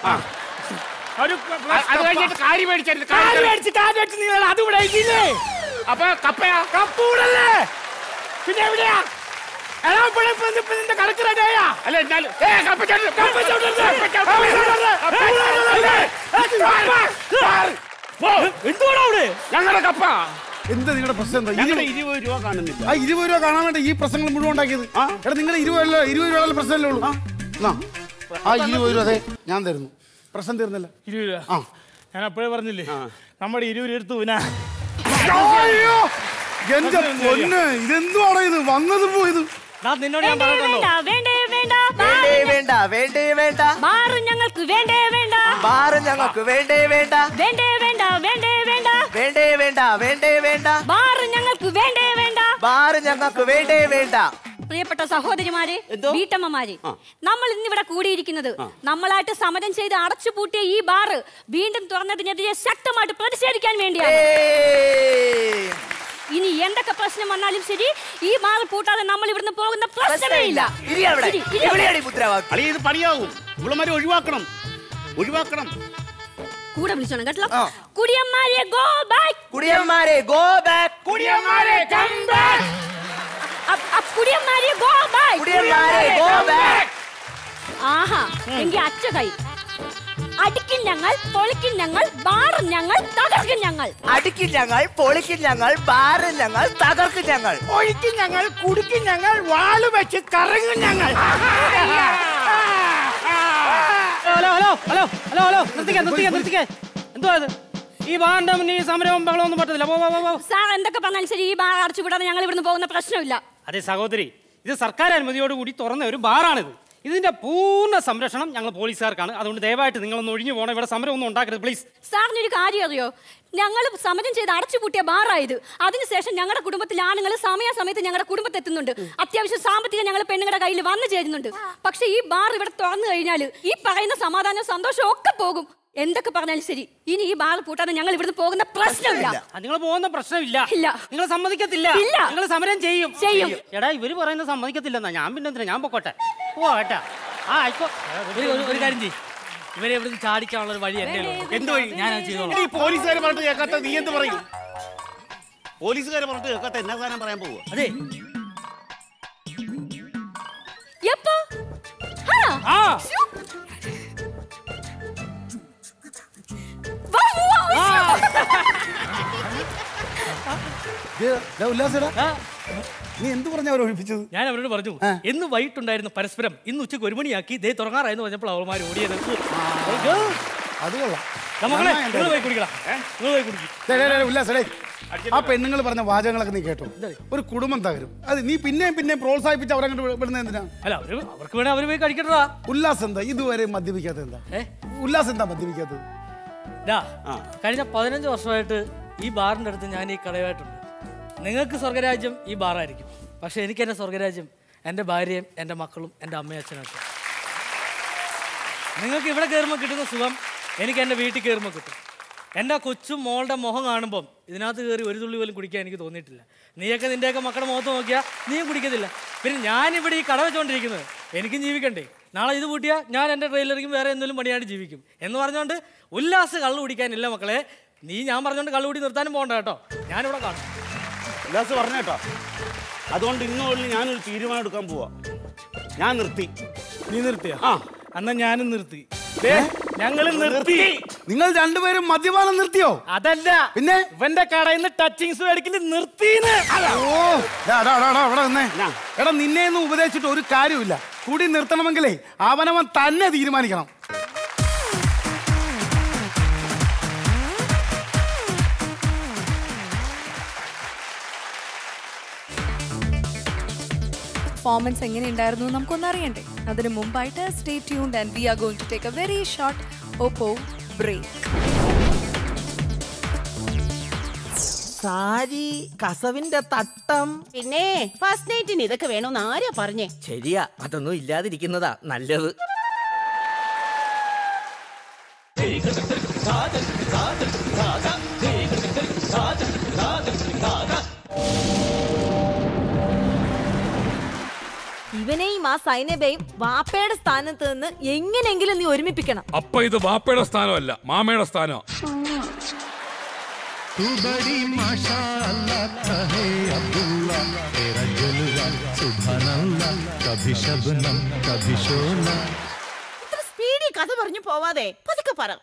ഒരു അ- അത് കഴിഞ്ഞിട്ട് കാരി മേടിച്ചായിരുന്നു കാല് കാരി മേടിച്ച് കാല് മേടിച്ച് നിങ്ങൾ അത് ഇവിടെ ഇല്ലേ അപ്പൊ കപ്പയാ കപ്പ കൂടല്ലേ പിന്നെ എവിടെയാ എടാ ഇവിടെ ഇപ്പൊ ഇത് ഇപ്പൊ നിന്റെ കണക്ക് റെഡിയായാ അല്ല എന്നാലും ഏ കപ്പ ചവിട്ടരുത്. കപ്പ ചവിട്ടരുത്. കപ്പ ചവിട്ടരുത്. കപ്പ ചവിട്ടരുത്. കപ്പ ഏ, ചവിട്ടരുത്. ഏ, മാറ്. പോ. എന്തുവാടാ അവിടെ ഞങ്ങളുടെ കപ്പ എന്താ നിങ്ങളുടെ പ്രശ്നം എന്താ ഞങ്ങളുടെ ഇരുപത് ഇരുപത് രൂപ കാണുന്നില്ല ആ ഇരുപത് രൂപ കാണാൻ വേണ്ടി ഈ പ്രശ്നങ്ങൾ മുഴുവൻ ഉണ്ടാക്കിയത് എടാ നിങ്ങളുടെ ഇരുപത് രൂപ ഇരുപത് രൂപ പ്രശ്നമല്ലേ ഉള്ളൂ എന്നാ, ആ ഇരുപത് രൂപ അതെ ഞാൻ തരുന്നു പ്രശ്നം തീർന്നില്ല ഇരുപത് രൂപ ആ ഞാൻ അപ്പോഴേ പറഞ്ഞില്ലേ നമ്മുടെ ഇരുപത് രൂപ എടുത്തു പിന്നെ അയ്യോ എന്റെ പൊന്ന് ഇതെന്തുവാണ് ഇത് വന്നത് പോയത് നിന്നോട് ഞാൻ വേണ്ടേ പറഞ്ഞല്ലോ വേണ്ട വേണ്ടേ വേണ്ട വേണ്ടേ വേണ്ട വേണ്ടേ വേണ്ട ബാറ് ഞങ്ങൾക്ക് വേണ്ടേ വേണ്ട ബാറ് ഞങ്ങൾക്ക് വേണ്ടേ വേണ്ട വേണ്ടേ വേണ്ട വേണ്ടേ വേണ്ട വേണ്ടേ വേണ്ട വേണ്ടേ വേണ്ട ബാറ് ഞങ്ങൾക്ക് വേണ്ടേ വേണ്ട ബാറ് ഞങ്ങൾക്ക് വേണ്ടേ വേണ്ട പ്രിയപ്പെട്ട സഹോദരിമാരെ വീട്ടമ്മമാരെ നമ്മൾ ഇന്നിവിടെ കൂടിയിരിക്കുന്നത് നമ്മളായിട്ട് സമരം ചെയ്ത് അടച്ചുപൂട്ടിയ ഈ ബാറ് വീണ്ടും തുറന്നതിനെതിരെ ശക്തമായിട്ട് പ്രതിഷേധിക്കാൻ വേണ്ടിയാണ് ഏയ്. ഇനി എന്തൊക്കെ പ്രശ്നം വന്നാലും ശരി ഈ ബാർ പൂട്ടാതെ നമ്മൾ ഇവിടുന്ന് പോകുന്ന പ്രശ്നമേ ഇല്ല ഇരി അവിടെ ഇരി, ഇരി അവിടെ. ഇവിടെയാണ് ഈ മുദ്രാവാക്യം അളി ഇത് പണിയാവും ഇവളുമാരെ ഒഴിവാക്കണം ഒഴിവാക്കണം കൂടെ വിളിച്ചോണം കേട്ടോ കുടിയന്മാരെ ഗോ ബാക്ക് കുടിയന്മാരെ ഗോ ബാക്ക് കുടിയന്മാരെ കം ബാക്ക് കുടിയന്മാരെ ഗോ ബാക്ക് കുടിയന്മാരെ ഗോ ബാക്ക് ആഹാ എങ്കി അച്ഛ കൈ അടിക്കും ഞങ്ങൾ പൊളിക്കും ഞങ്ങൾ ബാറും ഞങ്ങൾ തകർക്കും ഞങ്ങൾ അടിക്കും ഞങ്ങൾ പൊളിക്കും ഞങ്ങൾ ബാറ് ഞങ്ങൾ തകർക്കും ഞങ്ങൾ ഒഴിക്കും ഞങ്ങൾ കുടിക്കും ഞങ്ങൾ വാള് വെച്ച് കറങ്ങും ഞങ്ങൾ hello hello hello hello hello നിർത്തിക്കേ നിർത്തിക്കേ നിർത്തിക്കേ എന്തുവാ ഇത് ഈ ബാറിന്റെ മുന്നിൽ ഈ സമരവും ബഹളമൊന്നും പറ്റത്തില്ല പോ പോ, പോ, പോ സാർ എന്തൊക്കെ പറഞ്ഞാലും ശരി ഈ ബാർ അടച്ചുവിടാതെ ഞങ്ങൾ ഇവിടുന്ന് പോകുന്ന പ്രശ്നമില്ല അതെ സഹോദരി ഇത് സർക്കാർ അനുമതിയോടുകൂടി തുറന്ന ഒരു ബാറാണിത് ഇതിന്റെ പൂർണ്ണ സംരക്ഷണം ഞങ്ങൾ പോലീസുകാർക്കാണ് അതുകൊണ്ട് ദയവായിട്ട് നിങ്ങളൊന്ന് ഒഴിഞ്ഞു പോകണം ഇവിടെ സമരം ഒന്നും ഉണ്ടാക്കരുത് പ്ലീസ് സാറിന് ഒരു കാര്യം അറിയോ ഞങ്ങൾ സമരം ചെയ്ത് അടച്ചുപൂട്ടിയ ബാറായത് അതിനുശേഷം ഞങ്ങളുടെ കുടുംബത്തിലെ ആണുങ്ങൾ സമയാസമയത്ത് ഞങ്ങളുടെ കുടുംബത്തിൽ എത്തുന്നുണ്ട് അത്യാവശ്യം സാമ്പത്തികം ഞങ്ങൾ പെണ്ണുങ്ങളുടെ കയ്യിൽ വന്നു ചേരുന്നുണ്ട് പക്ഷെ ഈ ബാർ ഇവിടെ തുറന്നു കഴിഞ്ഞാൽ ഈ പറയുന്ന സമാധാനവും സന്തോഷവും ഒക്കെ പോകും എന്തൊക്കെ പറഞ്ഞാലും ശരി ഇനി ഈ ബാർ പൂട്ടാതെ ഞങ്ങൾ ഇവിടുന്ന് പോകുന്ന പ്രശ്നമില്ല നിങ്ങൾ പോകുന്ന പ്രശ്നമില്ല ഇല്ല. നിങ്ങൾ സമ്മതിക്കത്തില്ല ഇല്ല. നിങ്ങൾ സമരം ചെയ്യും ചെയ്യും. എടാ ഇവര് പറയുന്നത് സമ്മതിക്കത്തില്ലെന്നാ ഞാൻ പിന്നെ എന്തിനാ ഞാൻ പൊക്കോട്ടെ ഓ ഏട്ടാ ആ ആയിക്കോ ഒരു ഒരു- ഒരു കാര്യം ചെയ്യും ഇവരെ ഇവിടുന്ന് ചാടിക്കാനുള്ള ഒരു വഴി എന്റെ കയ്യിലുണ്ട്. എന്ത് വഴി ഞാൻ ചെയ്തോളാം ഈ പോലീസുകാരെ പറഞ്ഞിട്ട് കേൾക്കാത്ത നീ എന്ത് പറയും പോലീസുകാരെ പറഞ്ഞിട്ട് കേൾക്കാത്ത എന്നാ സാധനം പറയാൻ പോവുക അതെ എപ്പോ ആ ശ്ശോ. വാ, വാ, ശ്ശോ. ഉല്ലാസടാ നീ എന്ത് പറഞ്ഞ അവരെ ഒഴിപ്പിച്ചത് ഞാൻ അവരോട് പറഞ്ഞു എന്ന് വൈകിട്ടുണ്ടായിരുന്ന പരസ്പരം ഇന്ന് ഉച്ചയ്ക്ക് ഒരു മണിയാക്കി ദേ തുറങ്ങാറായെന്ന് പറഞ്ഞപ്പോൾ അവന്മാർ ഓടിയത് അത് കൊള്ളാം നമുക്കളെ നന്നായി നിങ്ങൾ പോയി കുടിക്കണം നിങ്ങൾ പോയി കുടിക്കും ഡേ, ഡേ, ഡേ, ഉല്ലാസടേ ആ പെണ്ണുങ്ങൾ പറഞ്ഞ വാചകങ്ങളൊക്കെ നീ കേട്ടോ ഒരു കുടുംബം തകരും അത് നീ പിന്നെയും പിന്നെയും പ്രോത്സാഹിപ്പിച്ച് അവരങ്ങോട്ട് വിടുന്നത് എന്തിനാ അല്ല അവര് അവർക്ക് വേണേ അവര് പോയി കഴിക്കട്ടാ ഉല്ലാസ് എന്താ ഇതുവരെ മദ്യപിക്കാത്തത് എന്താ ഉല്ലാസ് എന്താ മദ്യപിക്കാത്തത് ഡാ കഴിഞ്ഞ പതിനഞ്ച് വർഷമായിട്ട് ഈ ബാറിന്റെ അടുത്ത് ഞാൻ ഈ കടയായിട്ടുണ്ട് നിങ്ങൾക്ക് സ്വർഗരാജ്യം ഈ ബാറായിരിക്കും പക്ഷെ എനിക്ക് എൻ്റെ സ്വർഗരാജ്യം എൻ്റെ ഭാര്യയും എൻ്റെ മക്കളും എൻ്റെ അമ്മയും അച്ഛനൊക്കെ നിങ്ങൾക്ക് ഇവിടെ കയറുമ്പോൾ കിട്ടുന്ന സുഖം എനിക്ക് എൻ്റെ വീട്ടിൽ കയറുമ്പോൾ കിട്ടും എൻ്റെ കൊച്ചും മോളുടെ മുഖം കാണുമ്പം ഇതിനകത്ത് കയറി ഒരു തുള്ളി പോലും കുടിക്കാൻ എനിക്ക് തോന്നിയിട്ടില്ല നീയൊക്കെ നിൻ്റെയൊക്കെ മക്കളുടെ മുഖത്ത് നോക്കിയാൽ നീയും കുടിക്കത്തില്ല പിന്നെ ഞാനിവിടെ ഈ കട വെച്ചുകൊണ്ടിരിക്കുന്നത് എനിക്കും ജീവിക്കണ്ടേ നാളെ ഇത് കൂട്ടിയാൽ ഞാൻ എൻ്റെ ട്രെയിലറിക്കും വേറെ എന്തെങ്കിലും പണിയായിട്ട് ജീവിക്കും എന്ന് പറഞ്ഞുകൊണ്ട് ഉല്ലാസ് കള്ളു കുടിക്കാനില്ല മക്കളെ നീ ഞാൻ പറഞ്ഞുകൊണ്ട് കള്ളു കുടി നിർത്താനും പോകണ്ട കേട്ടോ ഞാനിവിടെ കാണും ഉല്ലാസ് പറഞ്ഞേട്ടോ അതുകൊണ്ട് ഇന്നുള്ളിൽ ഞാനൊരു തീരുമാനം എടുക്കാൻ പോവാ ഞാൻ നിർത്തി നീ നിർത്തിയ ആ എന്നാ ഞാനും നിർത്തി ദേ, ഞങ്ങൾ നിർത്തി നിങ്ങൾ രണ്ടുപേരും മദ്യപാനം നിർത്തിയോ അതല്ല പിന്നെ ഇവന്റെ കടയിൽ നിന്ന് ടച്ചിങ്സ് മേടിക്കല് നിർത്തിന്ന് ഓ ഡാ, ഡാ, ഡാ, ഡാ, ഇവിടെ നിന്നേ എടാ നിന്നെ ഒന്നും ഉപദേശിച്ചിട്ട് ഒരു കാര്യമില്ല കൂടി നിർത്തണമെങ്കിലേ അവനവൻ തന്നെ തീരുമാനിക്കണം പെർഫോമൻസ് എങ്ങനെയുണ്ടായിരുന്നു എന്ന് നമുക്കൊന്ന് അറിയണ്ടേ അതിന് മുമ്പായിട്ട് stay tuned and we are going to take a very short Oppo break sari കസവിന്റെ തട്ടം പിന്നെ ഫസ്റ്റ് നൈറ്റിന് ഇതൊക്കെ വേണമെന്ന് ആരാ പറഞ്ഞേ ശരിയാ അതൊന്നും ഇല്ലാതിരിക്കുന്നതാ നല്ലത് ഇവനെയും ആ സൈനബയും വാപ്പയുടെ സ്ഥാനത്ത് നിന്ന് എങ്ങനെയെങ്കിലും നീ ഒരുമിപ്പിക്കണം അപ്പൊ ഇത് ബാപ്പയുടെ സ്ഥാനമല്ല മാമയുടെ സ്ഥാനോ तू बड़ी माशा अल्लाह कहे अब्दुल्ला तेरा जलवा सुभान अल्लाह कभी शबनम कभी शोला ഇത്ര സ്പീഡിൽ കഥ പറഞ്ഞു പോവാതെ പതുക്കെ പറ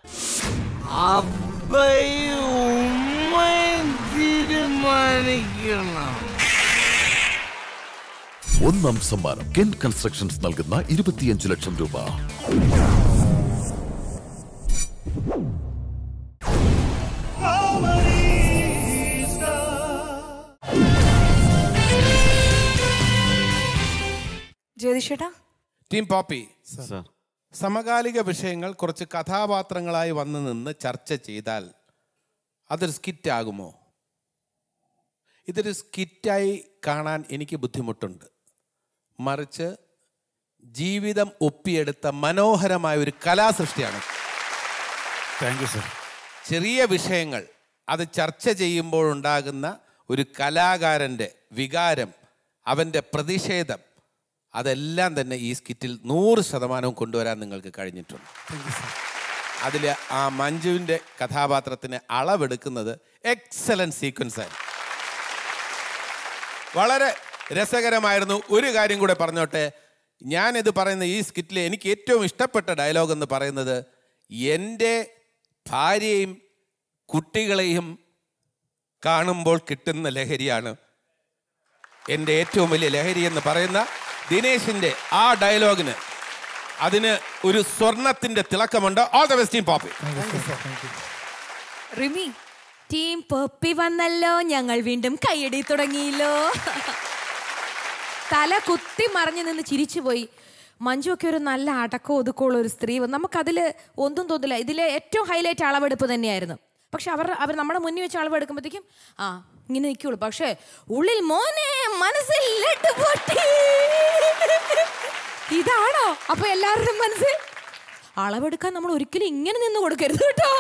ഒന്നാം സമ്മാനം കെൻ കൺസ്ട്രക്ഷൻസ് നൽകുന്ന ഇരുപത്തിയഞ്ച് ലക്ഷം രൂപ ജ്യോതിഷേട്ടാ ടീം പോപ്പി സമകാലിക വിഷയങ്ങൾ കുറച്ച് കഥാപാത്രങ്ങളായി വന്നു നിന്ന് ചർച്ച ചെയ്താൽ അതൊരു സ്കിറ്റ് ആകുമോ ഇതൊരു സ്കിറ്റായി കാണാൻ എനിക്ക് ബുദ്ധിമുട്ടുണ്ട് മറിച്ച് ജീവിതം ഒപ്പിയെടുത്ത മനോഹരമായ ഒരു കലാസൃഷ്ടിയാണ് താങ്ക് യു സർ ചെറിയ വിഷയങ്ങൾ അത് ചർച്ച ചെയ്യുമ്പോഴുണ്ടാകുന്ന ഒരു കലാകാരൻ്റെ വികാരം അവൻ്റെ പ്രതിഷേധം അതെല്ലാം തന്നെ ഈ സ്കിറ്റിൽ നൂറ് ശതമാനവും കൊണ്ടുവരാൻ നിങ്ങൾക്ക് കഴിഞ്ഞിട്ടുണ്ട് അതിൽ ആ മഞ്ജുവിൻ്റെ കഥാപാത്രത്തിന് അളവെടുക്കുന്നത് എക്സലൻറ്റ് സീക്വൻസ് ആയിരുന്നു വളരെ രസകരമായിരുന്നു ഒരു കാര്യം കൂടെ പറഞ്ഞോട്ടെ ഞാനിത് പറയുന്ന ഈ സ്കിറ്റിൽ എനിക്ക് ഏറ്റവും ഇഷ്ടപ്പെട്ട ഡയലോഗ് എന്ന് പറയുന്നത് എൻ്റെ ഭാര്യയും കുട്ടികളെയും കാണുമ്പോൾ കിട്ടുന്ന ലഹരിയാണ് എൻ്റെ ഏറ്റവും വലിയ ലഹരി എന്ന് പറയുന്ന ദിനേശിൻ്റെ ആ ഡയലോഗിന് അതിന് ഒരു സ്വർണത്തിൻ്റെ തിളക്കമുണ്ട് all the best team Poppy Rimi team Poppy വന്നല്ലോ ഞങ്ങൾ വീണ്ടും കൈയടി തുടങ്ങിയല്ലോ തല കുത്തി മറിഞ്ഞു നിന്ന് ചിരിച്ചുപോയി മഞ്ജു ഒക്കെ ഒരു നല്ല അടക്കം ഒതുക്കമുള്ള ഒരു സ്ത്രീ നമുക്കതിൽ ഒന്നും തോന്നില്ല ഇതിലെ ഏറ്റവും ഹൈലൈറ്റ് അളവെടുപ്പ് തന്നെയായിരുന്നു പക്ഷെ അവർ അവർ നമ്മുടെ മുന്നിൽ വെച്ച് അളവെടുക്കുമ്പോഴത്തേക്കും ആ ഇങ്ങനെ നിൽക്കുള്ളൂ പക്ഷേ ഉള്ളിൽ മോനെ മനസ്സിൽ ലഡ്ഡു പൊട്ടി ഇതാണോ അപ്പൊ എല്ലാവരുടെയും മനസ്സിൽ അളവെടുക്കാൻ നമ്മൾ ഒരിക്കലും ഇങ്ങനെ നിന്ന് കൊടുക്കരുത് കേട്ടോ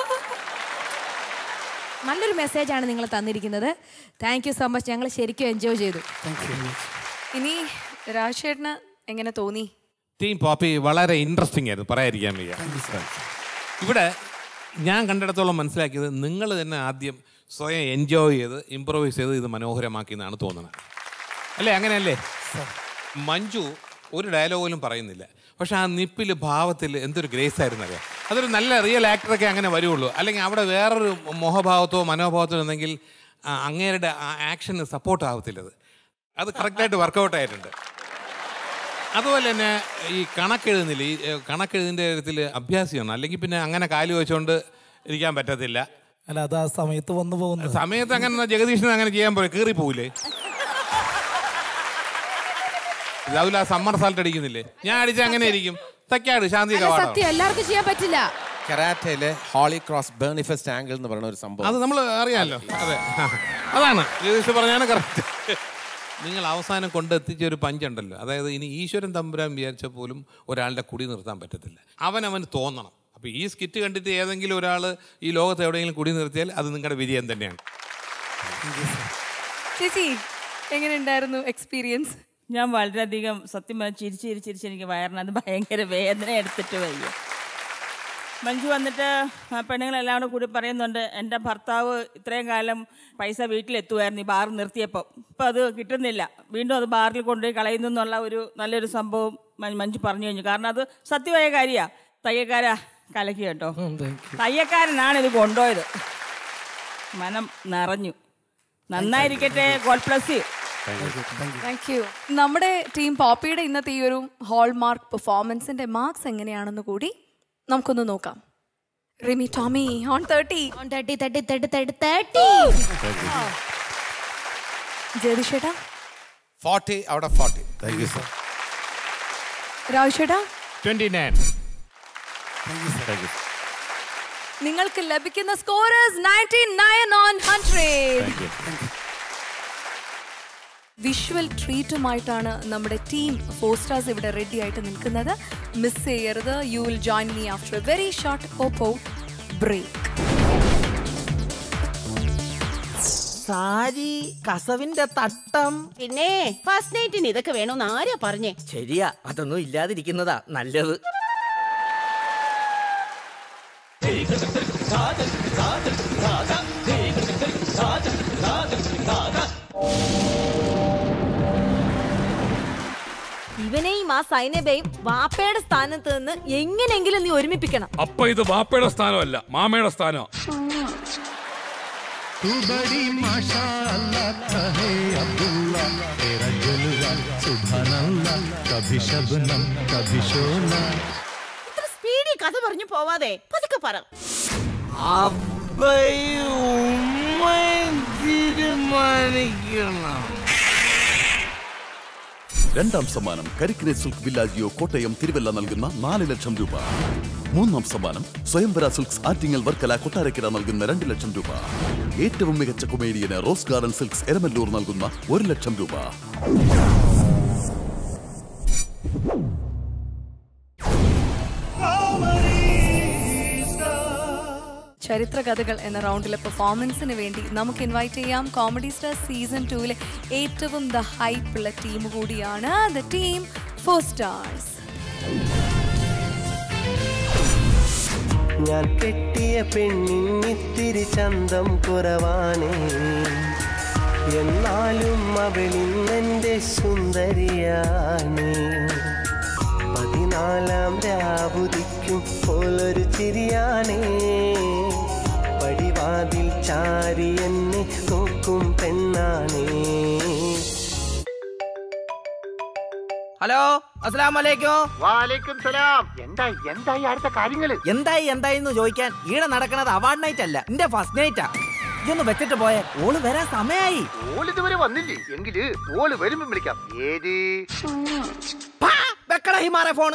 നല്ലൊരു മെസ്സേജാണ് നിങ്ങൾ തന്നിരിക്കുന്നത് താങ്ക് യു സോ മച്ച് ഞങ്ങൾ ശരിക്കും എൻജോയ് ചെയ്തു ഇനി രാജേട്ടന് എങ്ങനെ തോന്നി ടീം പോപ്പി വളരെ ഇൻട്രസ്റ്റിംഗ് ആയിരുന്നു പറയാതിരിക്കാൻ വയ്യ ഇവിടെ ഞാൻ കണ്ടിടത്തോളം മനസ്സിലാക്കിയത് നിങ്ങൾ തന്നെ ആദ്യം സ്വയം എൻജോയ് ചെയ്ത് ഇമ്പ്രൂവൈസ് ചെയ്ത് ഇത് മനോഹരമാക്കി എന്നാണ് തോന്നുന്നത് അല്ലേ അങ്ങനെയല്ലേ മഞ്ജു ഒരു ഡയലോഗിലും പറയുന്നില്ല പക്ഷെ ആ നിപ്പിൽ ഭാവത്തിൽ എന്തൊരു ഗ്രേസ് ആയിരുന്നു അറിയാം അതൊരു നല്ല റിയൽ ആക്ടറൊക്കെ അങ്ങനെ വരുള്ളൂ അല്ലെങ്കിൽ അവിടെ വേറൊരു മുഖഭാവത്തോ മനോഭാവത്തോ ഉണ്ടെങ്കിൽ ആ അങ്ങേരുടെ ആ ആക്ഷന് സപ്പോർട്ട് ആവത്തില്ലത് അത് കറക്റ്റായിട്ട് വർക്കൗട്ട് ആയിട്ടുണ്ട് അതുപോലെ തന്നെ ഈ കണക്കെഴുതുന്നില്ല ഈ ഏഹ്, കണക്കെഴുതിൻ്റെ കാര്യത്തിൽ അഭ്യാസിയാണ് അല്ലെങ്കിൽ പിന്നെ അങ്ങനെ കാല് വെച്ചുകൊണ്ട് ഇരിക്കാൻ പറ്റത്തില്ല അല്ല അത് ആ സമയത്ത് വന്നു പോകുന്നത് സമയത്ത് അങ്ങനെ ജഗദീഷിന് അങ്ങനെ ചെയ്യാൻ പോലെ കീറി പോവില്ലേ രാവിലെ ആ സമ്മർ സാൾട്ട് അടിക്കുന്നില്ലേ ഞാൻ അടിച്ച അങ്ങനെ ഇരിക്കും തക്കാട് ശാന്തി അല്ല കവാടം സത്യം എല്ലാവർക്കും ചെയ്യാൻ പറ്റില്ല കരാറ്റയിലെ ഹോളി ക്രോസ് ബേണിഫെസ്റ്റ് ആംഗിൾ എന്ന് പറയുന്ന ഒരു സംഭവം അത് നമ്മൾ അറിയാമല്ലോ അതെ അതാണ് ജഗദീഷ് പറഞ്ഞാണ് കറക്റ്റ് നിങ്ങൾ അവസാനം കൊണ്ടെത്തിച്ച ഒരു പഞ്ചുണ്ടല്ലോ അതായത് ഇനി ഈശ്വരൻ തമ്പുരാൻ വിചാരിച്ച പോലും ഒരാളുടെ കുടി നിർത്താൻ പറ്റത്തില്ല അവൻ അവന് തോന്നണം അപ്പോൾ ഈ സ്കിറ്റ് കണ്ടിട്ട് ഏതെങ്കിലും ഒരാൾ ഈ ലോകത്ത് എവിടെയെങ്കിലും കുടി നിർത്തിയാൽ അത് നിങ്ങളുടെ വിജയം തന്നെയാണ് ചേച്ചി എങ്ങനെ ഉണ്ടായിരുന്നു എക്സ്പീരിയൻസ് ഞാൻ വളരെയധികം സത്യം പറഞ്ഞാൽ ചിരിച്ച് ചിരിച്ച് ചിരിച്ച് എനിക്ക് വയറിനത് ഭയങ്കര വേദന എടുത്തിട്ട് വയ്യ മഞ്ജു വന്നിട്ട് ആ പെണ്ണുങ്ങളെല്ലാം കൂടെ കൂടി പറയുന്നുണ്ട് എൻ്റെ ഭർത്താവ് ഇത്രയും കാലം പൈസ വീട്ടിലെത്തുമായിരുന്നു ഈ ബാർ നിർത്തിയപ്പോൾ ഇപ്പം അത് കിട്ടുന്നില്ല വീണ്ടും അത് ബാറിൽ കൊണ്ടുപോയി കളയുന്നു എന്നുള്ള ഒരു നല്ലൊരു സംഭവം മ- മഞ്ജു പറഞ്ഞു കഴിഞ്ഞു കാരണം അത് സത്യമായ കാര്യമാണ് തയ്യക്കാരാ കലക്കി കേട്ടോ തയ്യക്കാരനാണ് ഇത് കൊണ്ടുപോയത് മനം നിറഞ്ഞു നന്നായിരിക്കട്ടെ God bless you thank you നമ്മുടെ ടീം പോപ്പിയുടെ ഇന്നത്തെ ഈ ഒരു ഹോൾമാർക്ക് പെർഫോമൻസിന്റെ മാർക്സ് എങ്ങനെയാണെന്ന് കൂടി നമുക്കൊന്ന് നോക്കാം Rimi Tomy on thirty on thirty thirty thirty thirty thirty ജയതിഷേട്ടാ forty out of forty thank you sir രാജുഷേട്ടാ ട്വന്റി നയൻ നിങ്ങൾക്ക് ലഭിക്കുന്ന scorers ninety nine on hundred visual ട്രീറ്റുമായിട്ടാണ് നമ്മുടെ ടീം ഫോർ സ്റ്റാർസ് ഇവിടെ റെഡി ആയിട്ട് നിൽക്കുന്നത് മിസ് ചെയ്യരുത് you will join me after a very short Oppo break sari കസവിന്റെ തട്ടം പിന്നെ ഫസ്റ്റ് നൈറ്റിന് ഇതൊക്കെ വേണമെന്ന് ആരാ പറഞ്ഞേ ശരിയാ അതൊന്നും ഇല്ലാതിരിക്കുന്നതാ നല്ലത് ഇവനെയും ആ സൈനബയും വാപ്പയുടെ സ്ഥാനത്ത് നിന്ന് എങ്ങനെയെങ്കിലും നീ ഒരുമിപ്പിക്കണം അപ്പൊ ഇത് വാപ്പയുടെ സ്ഥാനമല്ല മാമയുടെ സ്ഥാനം तू बड़ी माशा अल्लाह कहे अब्दुल्ला तेरा जलवा सुभान अल्लाह कभी शबनम कभी शोला ഇത്ര സ്പീഡിൽ കഥ പറഞ്ഞു പോവാതെ പതുക്കെ പറ രണ്ടാം സമ്മാനം കരിക്കിനെ സിൽക്ക് വില്ലാജിയോ കോട്ടയം തിരുവല്ല നൽകുന്ന നാല് ലക്ഷം രൂപ മൂന്നാം സമ്മാനം സ്വയംവര സിൽക്സ് ആറ്റിങ്ങൽ വർക്കല കൊട്ടാരക്കര നൽകുന്ന രണ്ട് ലക്ഷം രൂപ ഏറ്റവും മികച്ച കൊമേഡിയന് റോസ് ഗാർഡൻ സിൽക്സ് എരമല്ലൂർ നൽകുന്ന ഒരു ലക്ഷം രൂപ ചരിത്ര കഥകൾ എന്ന റൗണ്ടിലെ പെർഫോമൻസിന് വേണ്ടി നമുക്ക് ഇൻവൈറ്റ് ചെയ്യാം കോമഡി സ്റ്റാർ സീസൺ ടൂവിലെ ഏറ്റവും ദ ഹൈപ്പുള്ള ടീം കൂടിയാണ് ദ ടീം ഫോർ സ്റ്റാർസ് ഞാൻ കെട്ടിയ പെണ്ണിന്നിത്തിരി ചന്തം കുറവാണേ എന്നാലും അവളിന്നെന്റെ സുന്ദരിയാണ് പതിനാലാം രാവുതിക്കും പോലൊരു ചിരിയാണേ പടിവാതിൽ ചാരി എന്നെ നോക്കും പെണ്ണാണേ ഹലോ അസ്സലാം വലൈക്കും വാലേക്കും സലാം എന്തായി എന്തായി അടുത്ത കാര്യങ്ങള് എന്തായി എന്തായി എന്ന് ചോദിക്കാൻ ഈടെ നടക്കണത് അവാർഡ് നൈറ്റ് അല്ല എന്റെ ഫസ്റ്റ് നൈറ്റാ ഇതൊന്ന് വെച്ചിട്ട് പോയെ ഓള് വരാൻ സമയായി ഓൾ ഇതുവരെ വന്നില്ലേ എങ്കില് ഓള് വരുമ്പം വിളിക്കാം ഏത് വെക്കട ഹിമാറെ ഫോണ്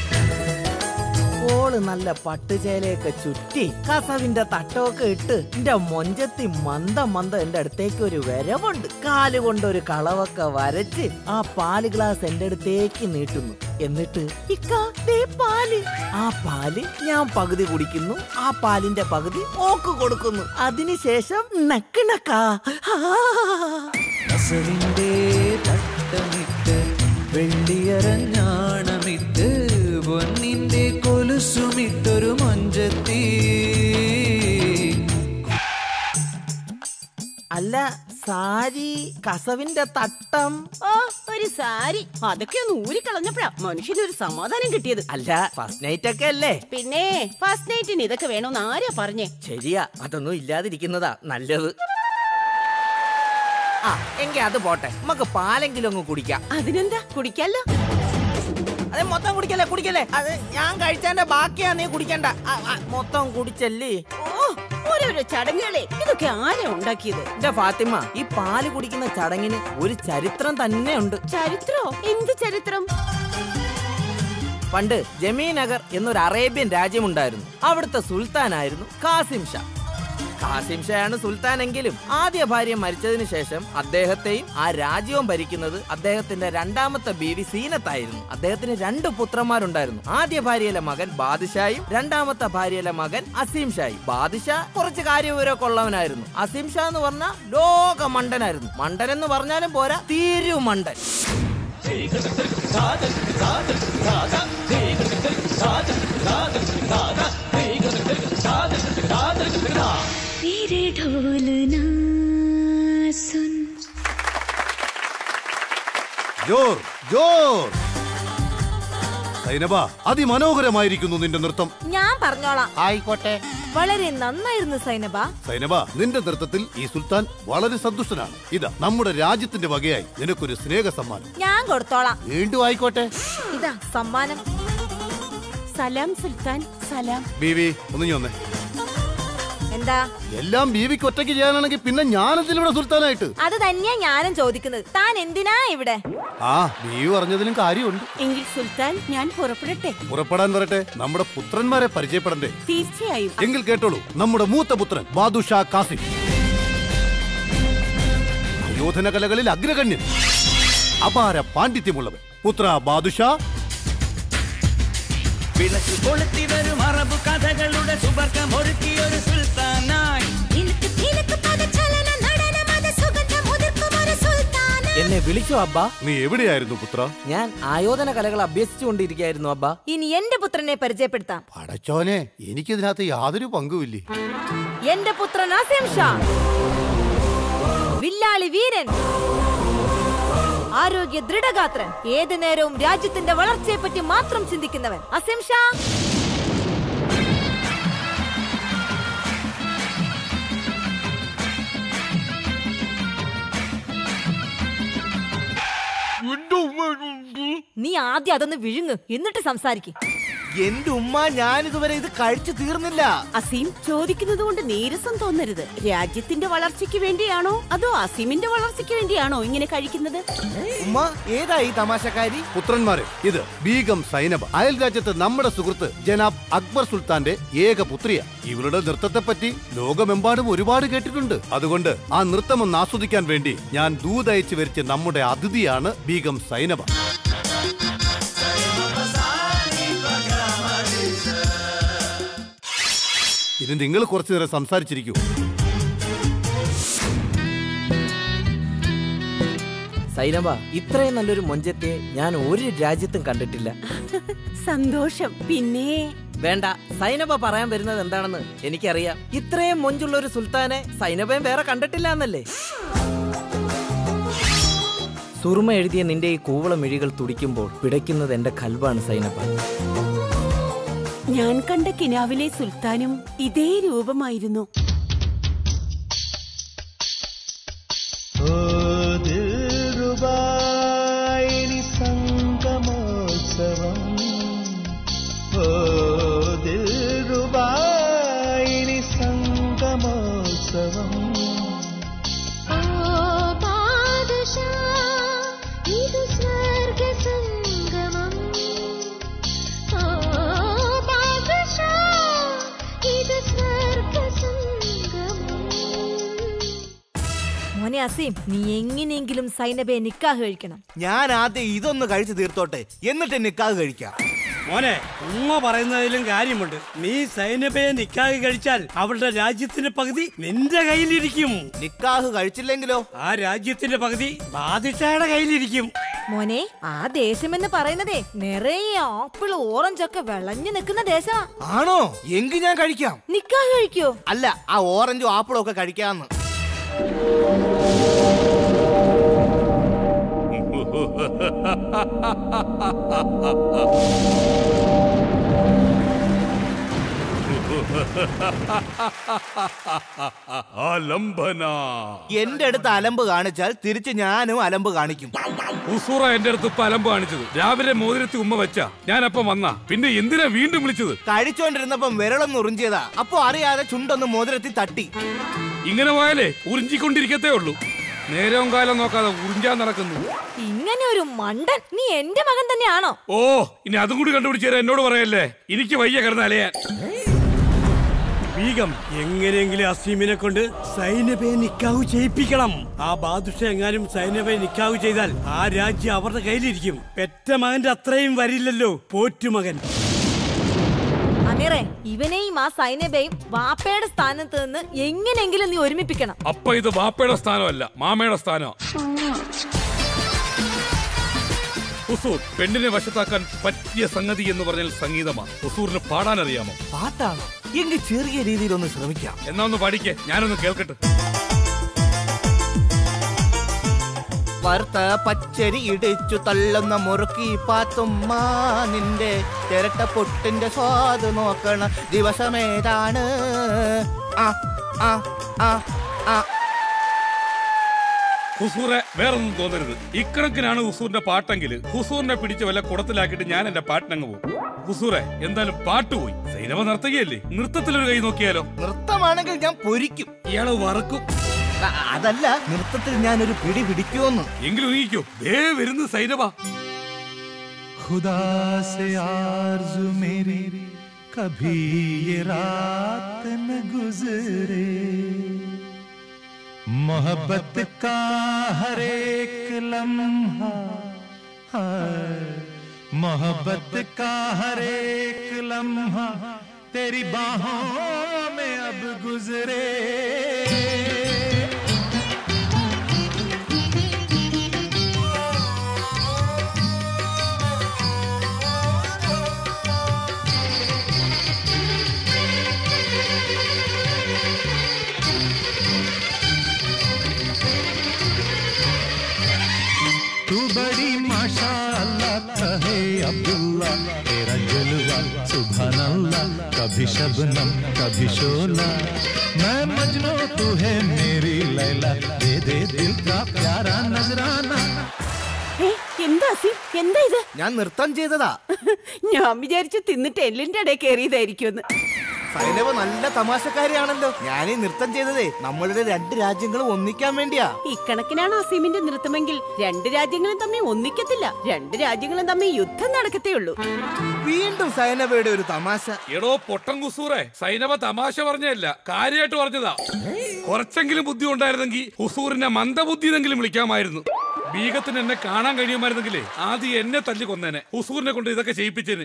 ഓള് നല്ല പട്ടുചേലയൊക്കെ ചുറ്റി കസവിന്റെ തട്ടമൊക്കെ ഇട്ട് എന്റെ മൊഞ്ചത്തി മന്ദം മന്ദം എന്റെ അടുത്തേക്ക് ഒരു വരവുണ്ട് കാല് കൊണ്ട് ഒരു കളവൊക്കെ വരച്ച് ആ പാല് ഗ്ലാസ് എന്റെ അടുത്തേക്ക് നീട്ടുന്നു എന്നിട്ട് "ഇക്കാ, ദേ പാല് ആ പാല് ഞാൻ പകുതി കുടിക്കുന്നു ആ പാലിന്റെ പകുതി ഓക്ക് കൊടുക്കുന്നു അതിനുശേഷം നക്ക് നക്കാ അസലിന്റെ തട്ടമിട്ട് വെള്ളിയറഞ്ഞാണമിട്ട് പൊന്നിന്റെ കൊലുസുമിട്ടൊരു മൊഞ്ചത്തി അല്ല സാരി കസവിന്റെ തട്ടം ഓ ഒരു സാരി അതൊക്കെ ഒന്ന് ഊരിക്കളഞ്ഞപ്പോഴാ മനുഷ്യനൊരു സമാധാനം കിട്ടിയത് അല്ല ഫസ്റ്റ് നൈറ്റ് ഒക്കെ അല്ലേ പിന്നെ ഫസ്റ്റ് നൈറ്റിന് ഇതൊക്കെ വേണമെന്ന് ആരാ പറഞ്ഞേ ശരിയാ അതൊന്നും ഇല്ലാതിരിക്കുന്നതാ നല്ലത് ആ എങ്കി അത് പോട്ടെ നമുക്ക് പാലെങ്കിലും അങ്ങ് കുടിക്കാം അതിനെന്താ കുടിക്കാലോ അതെ മൊത്തം കുടിക്കല്ലേ കുടിക്കല്ലേ അത് ഞാൻ കഴിച്ചതിന്റെ ബാക്കിയാ നീ കുടിക്കണ്ട ആ, ആ, മൊത്തം കുടിച്ചല്ലേ ഓ ഓരോരോ ചടങ്ങുകളെ ഇതൊക്കെ ആരാ ഉണ്ടാക്കിയത് എന്റെ ഫാത്തിമ ഈ പാല് കുടിക്കുന്ന ചടങ്ങിന് ഒരു ചരിത്രം തന്നെയുണ്ട് ചരിത്രോ എന്ത് ചരിത്രം പണ്ട് ജമീനഗർ എന്നൊരു അറേബ്യൻ രാജ്യമുണ്ടായിരുന്നു അവിടുത്തെ സുൽത്താനായിരുന്നു കാസിം ഷാ കാസിം ഷായാണ് സുൽത്താനെങ്കിലും ആദ്യ ഭാര്യ മരിച്ചതിന് ശേഷം അദ്ദേഹത്തെയും ആ രാജ്യവും ഭരിക്കുന്നത് അദ്ദേഹത്തിന്റെ രണ്ടാമത്തെ ബീവി സീനത്തായിരുന്നു അദ്ദേഹത്തിന് രണ്ട് പുത്രന്മാരുണ്ടായിരുന്നു ആദ്യ ഭാര്യയിലെ മകൻ ബാദുഷായും രണ്ടാമത്തെ ഭാര്യയിലെ മകൻ അസീം ഷായും ബാദുഷാ കുറച്ച് കാര്യവിവരമൊക്കെ ഉള്ളവനായിരുന്നു അസീം ഷാ എന്ന് പറഞ്ഞാൽ ലോക മണ്ടനായിരുന്നു മണ്ടൻ എന്ന് പറഞ്ഞാലും പോരാ തീരു മണ്ടൻ तेरे ढोल ना सुन ജോർ ജോർ സൈനബ അതിമനോഹരമായിരിക്കുന്നു നിന്റെ നൃത്തം ഞാൻ പറഞ്ഞോളാം ആയിക്കോട്ടെ വളരെ നന്നായിരുന്നു സൈനബ സൈനബ നിന്റെ നൃത്തത്തിൽ ഈ സുൽത്താൻ വളരെ സന്തുഷ്ടനാണ് ഇതാ നമ്മുടെ രാജ്യത്തിന്റെ വകയായി നിനക്കൊരു സ്നേഹ സമ്മാനം ഞാൻ കൊടുത്തോളാം വീണ്ടും ആയിക്കോട്ടെ ഇതാ സമ്മാനം സലാം സുൽത്താൻ സലാം ബീവി ഒന്ന് നീ വന്നേ എന്താ എല്ലാം ബീവിക്ക് ഒറ്റയ്ക്ക് ചെയ്യാനാണെങ്കിൽ പിന്നെ ഞാനെന്തിലൂടെ സുൽത്താനായിട്ട് അത് തന്നെയാ ഞാനും ചോദിക്കുന്നത് താൻ എന്തിനാ ഇവിടെ ആ ബീവി പറഞ്ഞതിലും കാര്യമുണ്ട് എങ്കിൽ സുൽത്താൻ ഞാൻ പുറപ്പെടട്ടെ പുറപ്പെടാൻ വരട്ടെ നമ്മുടെ പുത്രന്മാരെ പരിചയപ്പെടണ്ടേ തീർച്ചയായും എങ്കിൽ കേട്ടോളൂ നമ്മുടെ മൂത്ത പുത്രൻ ബാദുഷാ കാസിം ആയോധന കലകളിൽ അഗ്രഗണ്യൻ അപാര പാണ്ഡിത്യമുള്ളവൻ പുത്ര ബാദുഷാ വിളക്ക് കൊളുത്തി വരും അറബ് കഥകളുടെ സുബർക്കം ഒരുക്കിയൊരു സുൽത്താനായി എന്നെ വിളിച്ചോ അബ്ബ നീ എവിടെയായിരുന്നു പുത്ര ഞാൻ ആയോധന കലകൾ അഭ്യസിച്ചുകൊണ്ടിരിക്കുകയായിരുന്നു അബ്ബ ഇനി എന്റെ പുത്രനെ പരിചയപ്പെടുത്താം അടച്ചോനെ എനിക്കിതിനകത്ത് യാതൊരു പങ്കുമില്ലേ എന്റെ പുത്രൻ അസിം ഷാ വില്ലാളി വീരൻ ആരോഗ്യ ദൃഢഗാത്രൻ ഏതു നേരവും രാജ്യത്തിന്റെ വളർച്ചയെ പറ്റി മാത്രം ചിന്തിക്കുന്നവൻ അസിം ഷാ നീ ആദ്യം അതൊന്ന് വിഴുങ്ങ് എന്നിട്ട് സംസാരിക്കും എന്റെ ഉമ്മ ഞാൻ ഇതുവരെ ഇത് കഴിച്ചു തീർന്നില്ല അസീം ചോദിക്കുന്നത് കൊണ്ട് നീരസം തോന്നരുത് രാജ്യത്തിന്റെ വളർച്ചയ്ക്ക് വേണ്ടിയാണോ അതോ അസീമിന്റെ വളർച്ചയ്ക്ക് വേണ്ടിയാണോ ഇങ്ങനെ കഴിക്കുന്നത് ഉമ്മ ഏതായി തമാശക്കാരി പുത്രന്മാരെ ഇത് ബീഗം സൈനബ അയൽ രാജ്യത്ത് നമ്മുടെ സുഹൃത്ത് ജനാബ് അക്ബർ സുൽത്താന്റെ ഏക പുത്രിയ ഇവളുടെ നൃത്തത്തെപ്പറ്റി ലോകമെമ്പാടും ഒരുപാട് കേട്ടിട്ടുണ്ട് അതുകൊണ്ട് ആ നൃത്തം ഒന്ന് ആസ്വദിക്കാൻ വേണ്ടി ഞാൻ ദൂതയച്ചു വരിച്ച നമ്മുടെ അതിഥിയാണ് ബീഗം സൈനബ ഇനി നിങ്ങൾ കുറച്ചു നേരം സംസാരിച്ചിരിക്കൂ സൈനബ ഇത്രയും നല്ലൊരു മൊഞ്ചത്തെ ഞാൻ ഒരു രാജ്യത്തും കണ്ടിട്ടില്ല സന്തോഷം പിന്നെ വേണ്ട സൈനബ പറയാൻ വരുന്നത് എന്താണെന്ന് എനിക്കറിയാം ഇത്രയും മൊഞ്ചുള്ള ഒരു സുൽത്താനെ സൈനബയും വേറെ കണ്ടിട്ടില്ല എന്നല്ലേ സുറുമ എഴുതിയ നിന്റെ ഈ കൂവള മിഴികൾ തുടിക്കുമ്പോൾ പിടയ്ക്കുന്നത് എന്റെ കൽവാണ് സൈനബ ഞാൻ കണ്ട കിനാവിലെ സുൽത്താനും ഇതേ രൂപമായിരുന്നു ഓ ദിൽറുബായിനി സംഗമോത്സവം ഓ ദിൽറുബായിനി സംഗമോത്സവം ಇದು ಸ್ವರ್ಗ ಸಂಗಮಂ ಓ ಬಾದಶಾ ಇದು ಸ್ವರ್ಗ ಸಂಗಮಂ മോനെ അസീം നീ എങ്ങനെയെങ്കിലും സൈനബയെ നിക്കാഹ് കഴിക്കണം ഞാൻ ആദ്യം ഇതൊന്ന് കഴിച്ചു തീർത്തോട്ടെ എന്നിട്ട് നിക്കാഹ് കഴിക്കാം മോനെ ഉമ്മ പറയുന്നതിലും കാര്യമുണ്ട് നീ സൈനബയെ നിക്കാഹ് കഴിച്ചാൽ അവളുടെ രാജ്യത്തിന്റെ പകുതി നിന്റെ കയ്യിലിരിക്കും നിക്കാഹ് കഴിച്ചില്ലെങ്കിലോ ആ രാജ്യത്തിന്റെ പകുതി ബാദിഷയുടെ കയ്യിലിരിക്കും മോനെ ആ ദേശം എന്ന് പറയുന്നതേ നിറയെ ആപ്പിൾ ഓറഞ്ച് ഒക്കെ വിളഞ്ഞു നിൽക്കുന്ന ദേശമാ ആണോ എങ്കിൽ ഞാൻ കഴിക്കാം നിക്കാഹ് കഴിക്കോ അല്ല ആ ഓറഞ്ചും ആപ്പിളും ഒക്കെ കഴിക്കാന്ന് ആലംബന എന്റെ അടുത്ത് അലമ്പ് കാണിച്ചാൽ തിരിച്ച് ഞാനും അലമ്പ് കാണിക്കും ഉസൂറ എന്റെ അടുത്ത് ഇപ്പൊ അലമ്പ് കാണിച്ചത് രാവിലെ മോതിരത്തി ഉമ്മ വെച്ച ഞാൻ അപ്പം വന്ന പിന്നെ എന്തിനാ വീണ്ടും വിളിച്ചത് കഴിച്ചോണ്ടിരുന്നപ്പം വിരളൊന്ന് ഉറിഞ്ചിയതാ അപ്പൊ അറിയാതെ ചുണ്ടൊന്ന് മോതിരത്തിൽ തട്ടി ഇങ്ങനെ പോയാലേ ഉറിഞ്ചിക്കൊണ്ടിരിക്കത്തേ ഉള്ളൂ നേരവും കാലം നോക്കാതെ ഉറിഞ്ചാൻ നടക്കുന്നു ഇങ്ങനെ ഒരു മണ്ടൻ നീ എന്റെ മകൻ തന്നെയാണോ ഓ ഇനി അതും കൂടി കണ്ടുപിടിച്ചു തരാൻ എന്നോട് പറയല്ലേ എനിക്ക് വയ്യ കിടന്ന് അലയാൻ ബീഗം എങ്ങനെയെങ്കിലും അസീമിനെ കൊണ്ട് സൈനബയെ നിക്കാഹു ചെയ്യിപ്പിക്കണം ആ ബാദുഷ എങ്ങാനും സൈനബയെ നിക്കാഹു ചെയ്താൽ ആ രാജ്യം അവരുടെ കയ്യിലിരിക്കും പെറ്റ മകന്റെ അത്രയും വരില്ലല്ലോ പോറ്റുമകൻ അമീറെ ഇവനെയും ആ സൈനബയും വാപ്പയുടെ സ്ഥാനത്ത് നിന്ന് എങ്ങനെയെങ്കിലും നീ ഒരുമിപ്പിക്കണം അപ്പൊ ഇത് ബാപ്പയുടെ സ്ഥാനമല്ല മാമയുടെ സ്ഥാനമാ ഉസൂർ പെണ്ണിനെ വശത്താക്കാൻ പറ്റിയ സംഗതി എന്ന് പറഞ്ഞാൽ സംഗീതമാണ് ഉസൂറിന് പാടാൻ അറിയാമോ പാട്ടാണോ എങ്കിൽ ചെറിയ രീതിയിൽ ഒന്ന് ശ്രമിക്കാം എന്നാ ഒന്ന് പാടിക്കേ ഞാനൊന്ന് കേൾക്കട്ടെ വറുത്ത പച്ചരി ഇടിച്ചു തള്ളുന്ന മുറുക്കി പാത്തുമ്മ നിന്റെ ചിരട്ട പൊട്ടിന്റെ സ്വാദ് നോക്കണ ദിവസമേതാണ് ആ ആ ആ ആ ഹുസൂറെ വേറൊന്നും തോന്നരുത് ഇക്കണക്കിനാണ് ഹുസൂറിന്റെ പാട്ടെങ്കിൽ ഹുസൂറിനെ പിടിച്ച് വല്ല കുടത്തിലാക്കിയിട്ട് ഞാൻ എന്റെ പാട്ടിനങ്ങ് പോകും ഹുസൂറെ എന്തായാലും പാട്ട് പോയി സൈനവ നർത്തകിയല്ലേ നൃത്തത്തിലൊരു കൈ നോക്കിയാലോ നൃത്തമാണെങ്കിൽ ഞാൻ പൊരിക്കും ഇയാള് വറക്കും അ- അതല്ല നൃത്തത്തിൽ ഞാനൊരു പിടി പിടിക്കുമെന്ന് എങ്കിലും ഒഴുകിക്കോ ദേ വരുന്നു സൈനവ खुदा से आरज़ू मेरी कभी ये रात न गुजरे मोहब्बत का हर एक लम्हा हाय, मोहब्बत का हर एक लम्हा तेरी बाहों में अब गुजरे तू बड़ी माशा अल्लाह कहे अब्दुल्ला तेरा जलवा सुभान अल्लाह कभी शबनम कभी शोला मैं मजनू तू है मेरी लैला दे दे दिल का प्यारा नजराना ഏ, എന്താ അസീം എന്താ ഇത് ഞാൻ നൃത്തം ചെയ്തതാ ഞാൻ വിചാരിച്ചു തിന്നിട്ട് എല്ലിന്റെ ഇടയിൽ കയറിയതായിരിക്കുമെന്ന് സൈനവ നല്ല തമാശക്കാരിയാണല്ലോ ഞാൻ ഈ നൃത്തം ചെയ്തതേ നമ്മളുടെ രണ്ട് രാജ്യങ്ങളും ഒന്നിക്കാൻ വേണ്ടിയാ ഇക്കണക്കിനാണ് അസീമിന്റെ നൃത്തമെങ്കിൽ രണ്ട് രാജ്യങ്ങളും തമ്മിൽ ഒന്നിക്കത്തില്ല രണ്ട് രാജ്യങ്ങളും തമ്മിൽ യുദ്ധം നടക്കത്തേ ഉള്ളൂ വീണ്ടും സൈനവയുടെ ഒരു തമാശ എടോ പൊട്ടൻ കുസൂറെ സൈനവ തമാശ പറഞ്ഞല്ല കാര്യമായിട്ട് പറഞ്ഞതാ കുറച്ചെങ്കിലും ബുദ്ധി ഉണ്ടായിരുന്നെങ്കിൽ ഹുസൂറിനെ മന്ദബുദ്ധിയെങ്കിലും വിളിക്കാമായിരുന്നു ബീഗത്തിന് എന്നെ കാണാൻ കഴിയുമായിരുന്നെങ്കിലേ ആദ്യം എന്നെ തല്ലി കൊന്നേനെ ഹുസൂറിനെ കൊണ്ട് ഇതൊക്കെ ചെയ്യിപ്പിച്ചേന്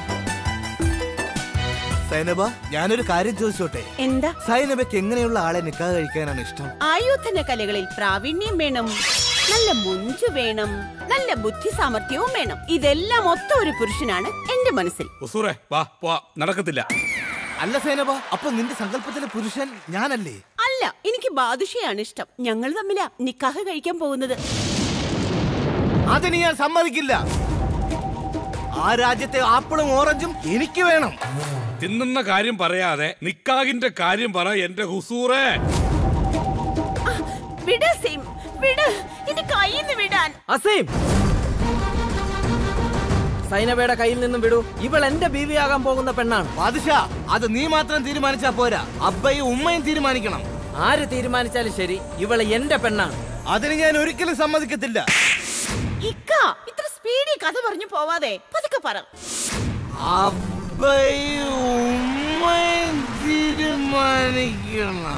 സൈനബ ഞാനൊരു കാര്യം ചോദിച്ചോട്ടെ എന്താ സൈനബയ്ക്ക് എങ്ങനെയുള്ള ആളെ നിക്കാ കഴിക്കാനാണ് ഇഷ്ടം ആയോധന കലകളിൽ പ്രാവീണ്യം വേണം നല്ല മുഞ്ചു വേണം നല്ല ബുദ്ധി സാമർഥ്യവും വേണം ഇതെല്ലാം ഒത്ത ഒരു പുരുഷനാണ് എന്റെ മനസ്സിൽ ഹുസൂറെ വാ പോവാ നടക്കത്തില്ല അല്ല സൈനബ അപ്പൊ നിന്റെ സങ്കല്പത്തിലെ പുരുഷൻ ഞാനല്ലേ അല്ല എനിക്ക് ബാദുഷയാണ് ഇഷ്ടം ഞങ്ങൾ തമ്മിലാ നിക്കാഹ് കഴിക്കാൻ പോകുന്നത് അതിന് ഞാൻ സമ്മതിക്കില്ല ആ രാജ്യത്തെ ആപ്പിളും ഓറഞ്ചും എനിക്ക് വേണം തിന്നുന്ന കാര്യം പറയാതെ നിക്കാഹിന്റെ കാര്യം പറ എന്റെ ഹുസൂറെ വിട് അസീം വിട് എന്റെ കയ്യിൽ നിന്ന് വിടാൻ അസീം സൈനബയുടെ കയ്യിൽ നിന്നും വിടൂ ഇവൾ എന്റെ ബീവിയാകാൻ പോകുന്ന പെണ്ണാണ് ബാദുഷാ അത് നീ മാത്രം തീരുമാനിച്ചാ പോരാ അബ്ബയും ഉമ്മയും തീരുമാനിക്കണം ആര് തീരുമാനിച്ചാലും ശരി ഇവള് എന്റെ പെണ്ണാണ് അതിന് ഞാൻ ഒരിക്കലും സമ്മതിക്കത്തില്ല ഇക്ക ഇത്ര സ്പീഡിൽ കഥ പറഞ്ഞു പോവാതെ പതുക്കെ പറ അബ്ബയും ഉമ്മയും തീരുമാനിക്കണം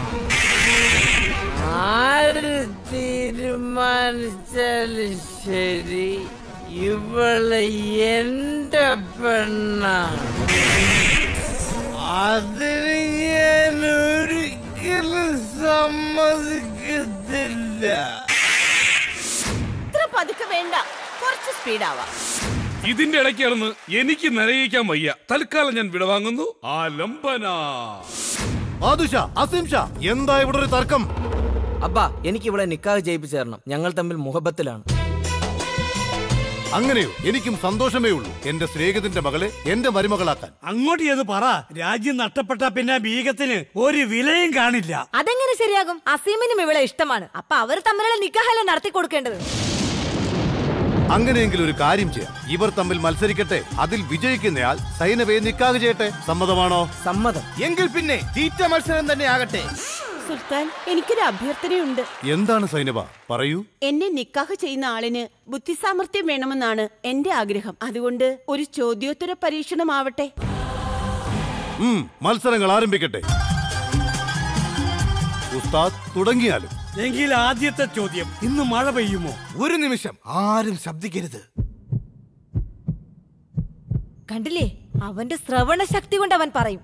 ആര് തീരുമാനിച്ചാലും ശരി ഇവള് എന്റെ പെണ്ണാണ് അതിന് ഞാൻ ഒരിക്കലും സമ്മതിക്കത്തില്ല ഇത്ര പതുക്കെ വേണ്ട കുറച്ച് സ്പീഡാവാം ഇതിന്റെ ഇടയ്ക്ക് കിടന്ന് എനിക്ക് നിറയിക്കാൻ വയ്യ തൽക്കാലം ഞാൻ വിടവാങ്ങുന്നു ആ ലംബന ആദുഷ അസിം ഷാ എന്താ ഇവിടെ ഒരു തർക്കം അബ്ബാ എനിക്ക് ഇവിടെ നിക്കാഹ് ചെയ്യിപ്പിച്ചു തരണം ഞങ്ങൾ തമ്മിൽ മുഹബത്തിലാണ് അങ്ങനെയോ എനിക്കും സന്തോഷമേ ഉള്ളൂ എന്റെ സ്നേഹിതന്റെ മകളെ എന്റെ മരുമകളാക്കാൻ അങ്ങോട്ട് ചെയ്ത് പറ രാജ്യം നഷ്ടപ്പെട്ട പിന്നെ ബീഗത്തിന് ഒരു വിലയും കാണില്ല അതെങ്ങനെ ശരിയാകും അസീമിനും ഇവളെ ഇഷ്ടമാണ് അപ്പൊ അവർ തമ്മിലുള്ള നിക്കാഹല്ലേ നടത്തി കൊടുക്കേണ്ടത് അങ്ങനെയെങ്കിൽ ഒരു കാര്യം ചെയ്യാം ഇവർ തമ്മിൽ മത്സരിക്കട്ടെ അതിൽ വിജയിക്കുന്നയാൾ സൈനവയെ നിക്കാഹ് ചെയ്യട്ടെ സമ്മതമാണോ സമ്മതം എങ്കിൽ പിന്നെ തീറ്റ മത്സരം തന്നെ ആകട്ടെ സുൽത്താൻ എനിക്കൊരു അഭ്യർത്ഥനയുണ്ട് എന്താണ് സൈനവ പറയൂ എന്നെ നിക്കാഹ് ചെയ്യുന്ന ആളിന് ബുദ്ധിസാമർഥ്യം വേണമെന്നാണ് എന്റെ ആഗ്രഹം അതുകൊണ്ട് ഒരു ചോദ്യോത്തര പരീക്ഷണമാവട്ടെ ഉം, മത്സരങ്ങൾ ആരംഭിക്കട്ടെ ഉസ്താദ് തുടങ്ങിയാലും എങ്കിൽ ആദ്യത്തെ ചോദ്യം ഇന്ന് മഴ പെയ്യുമോ ഒരു നിമിഷം ആരും ശബ്ദിക്കരുത് കണ്ടില്ലേ അവന്റെ ശ്രവണ ശക്തി കൊണ്ട് അവൻ പറയും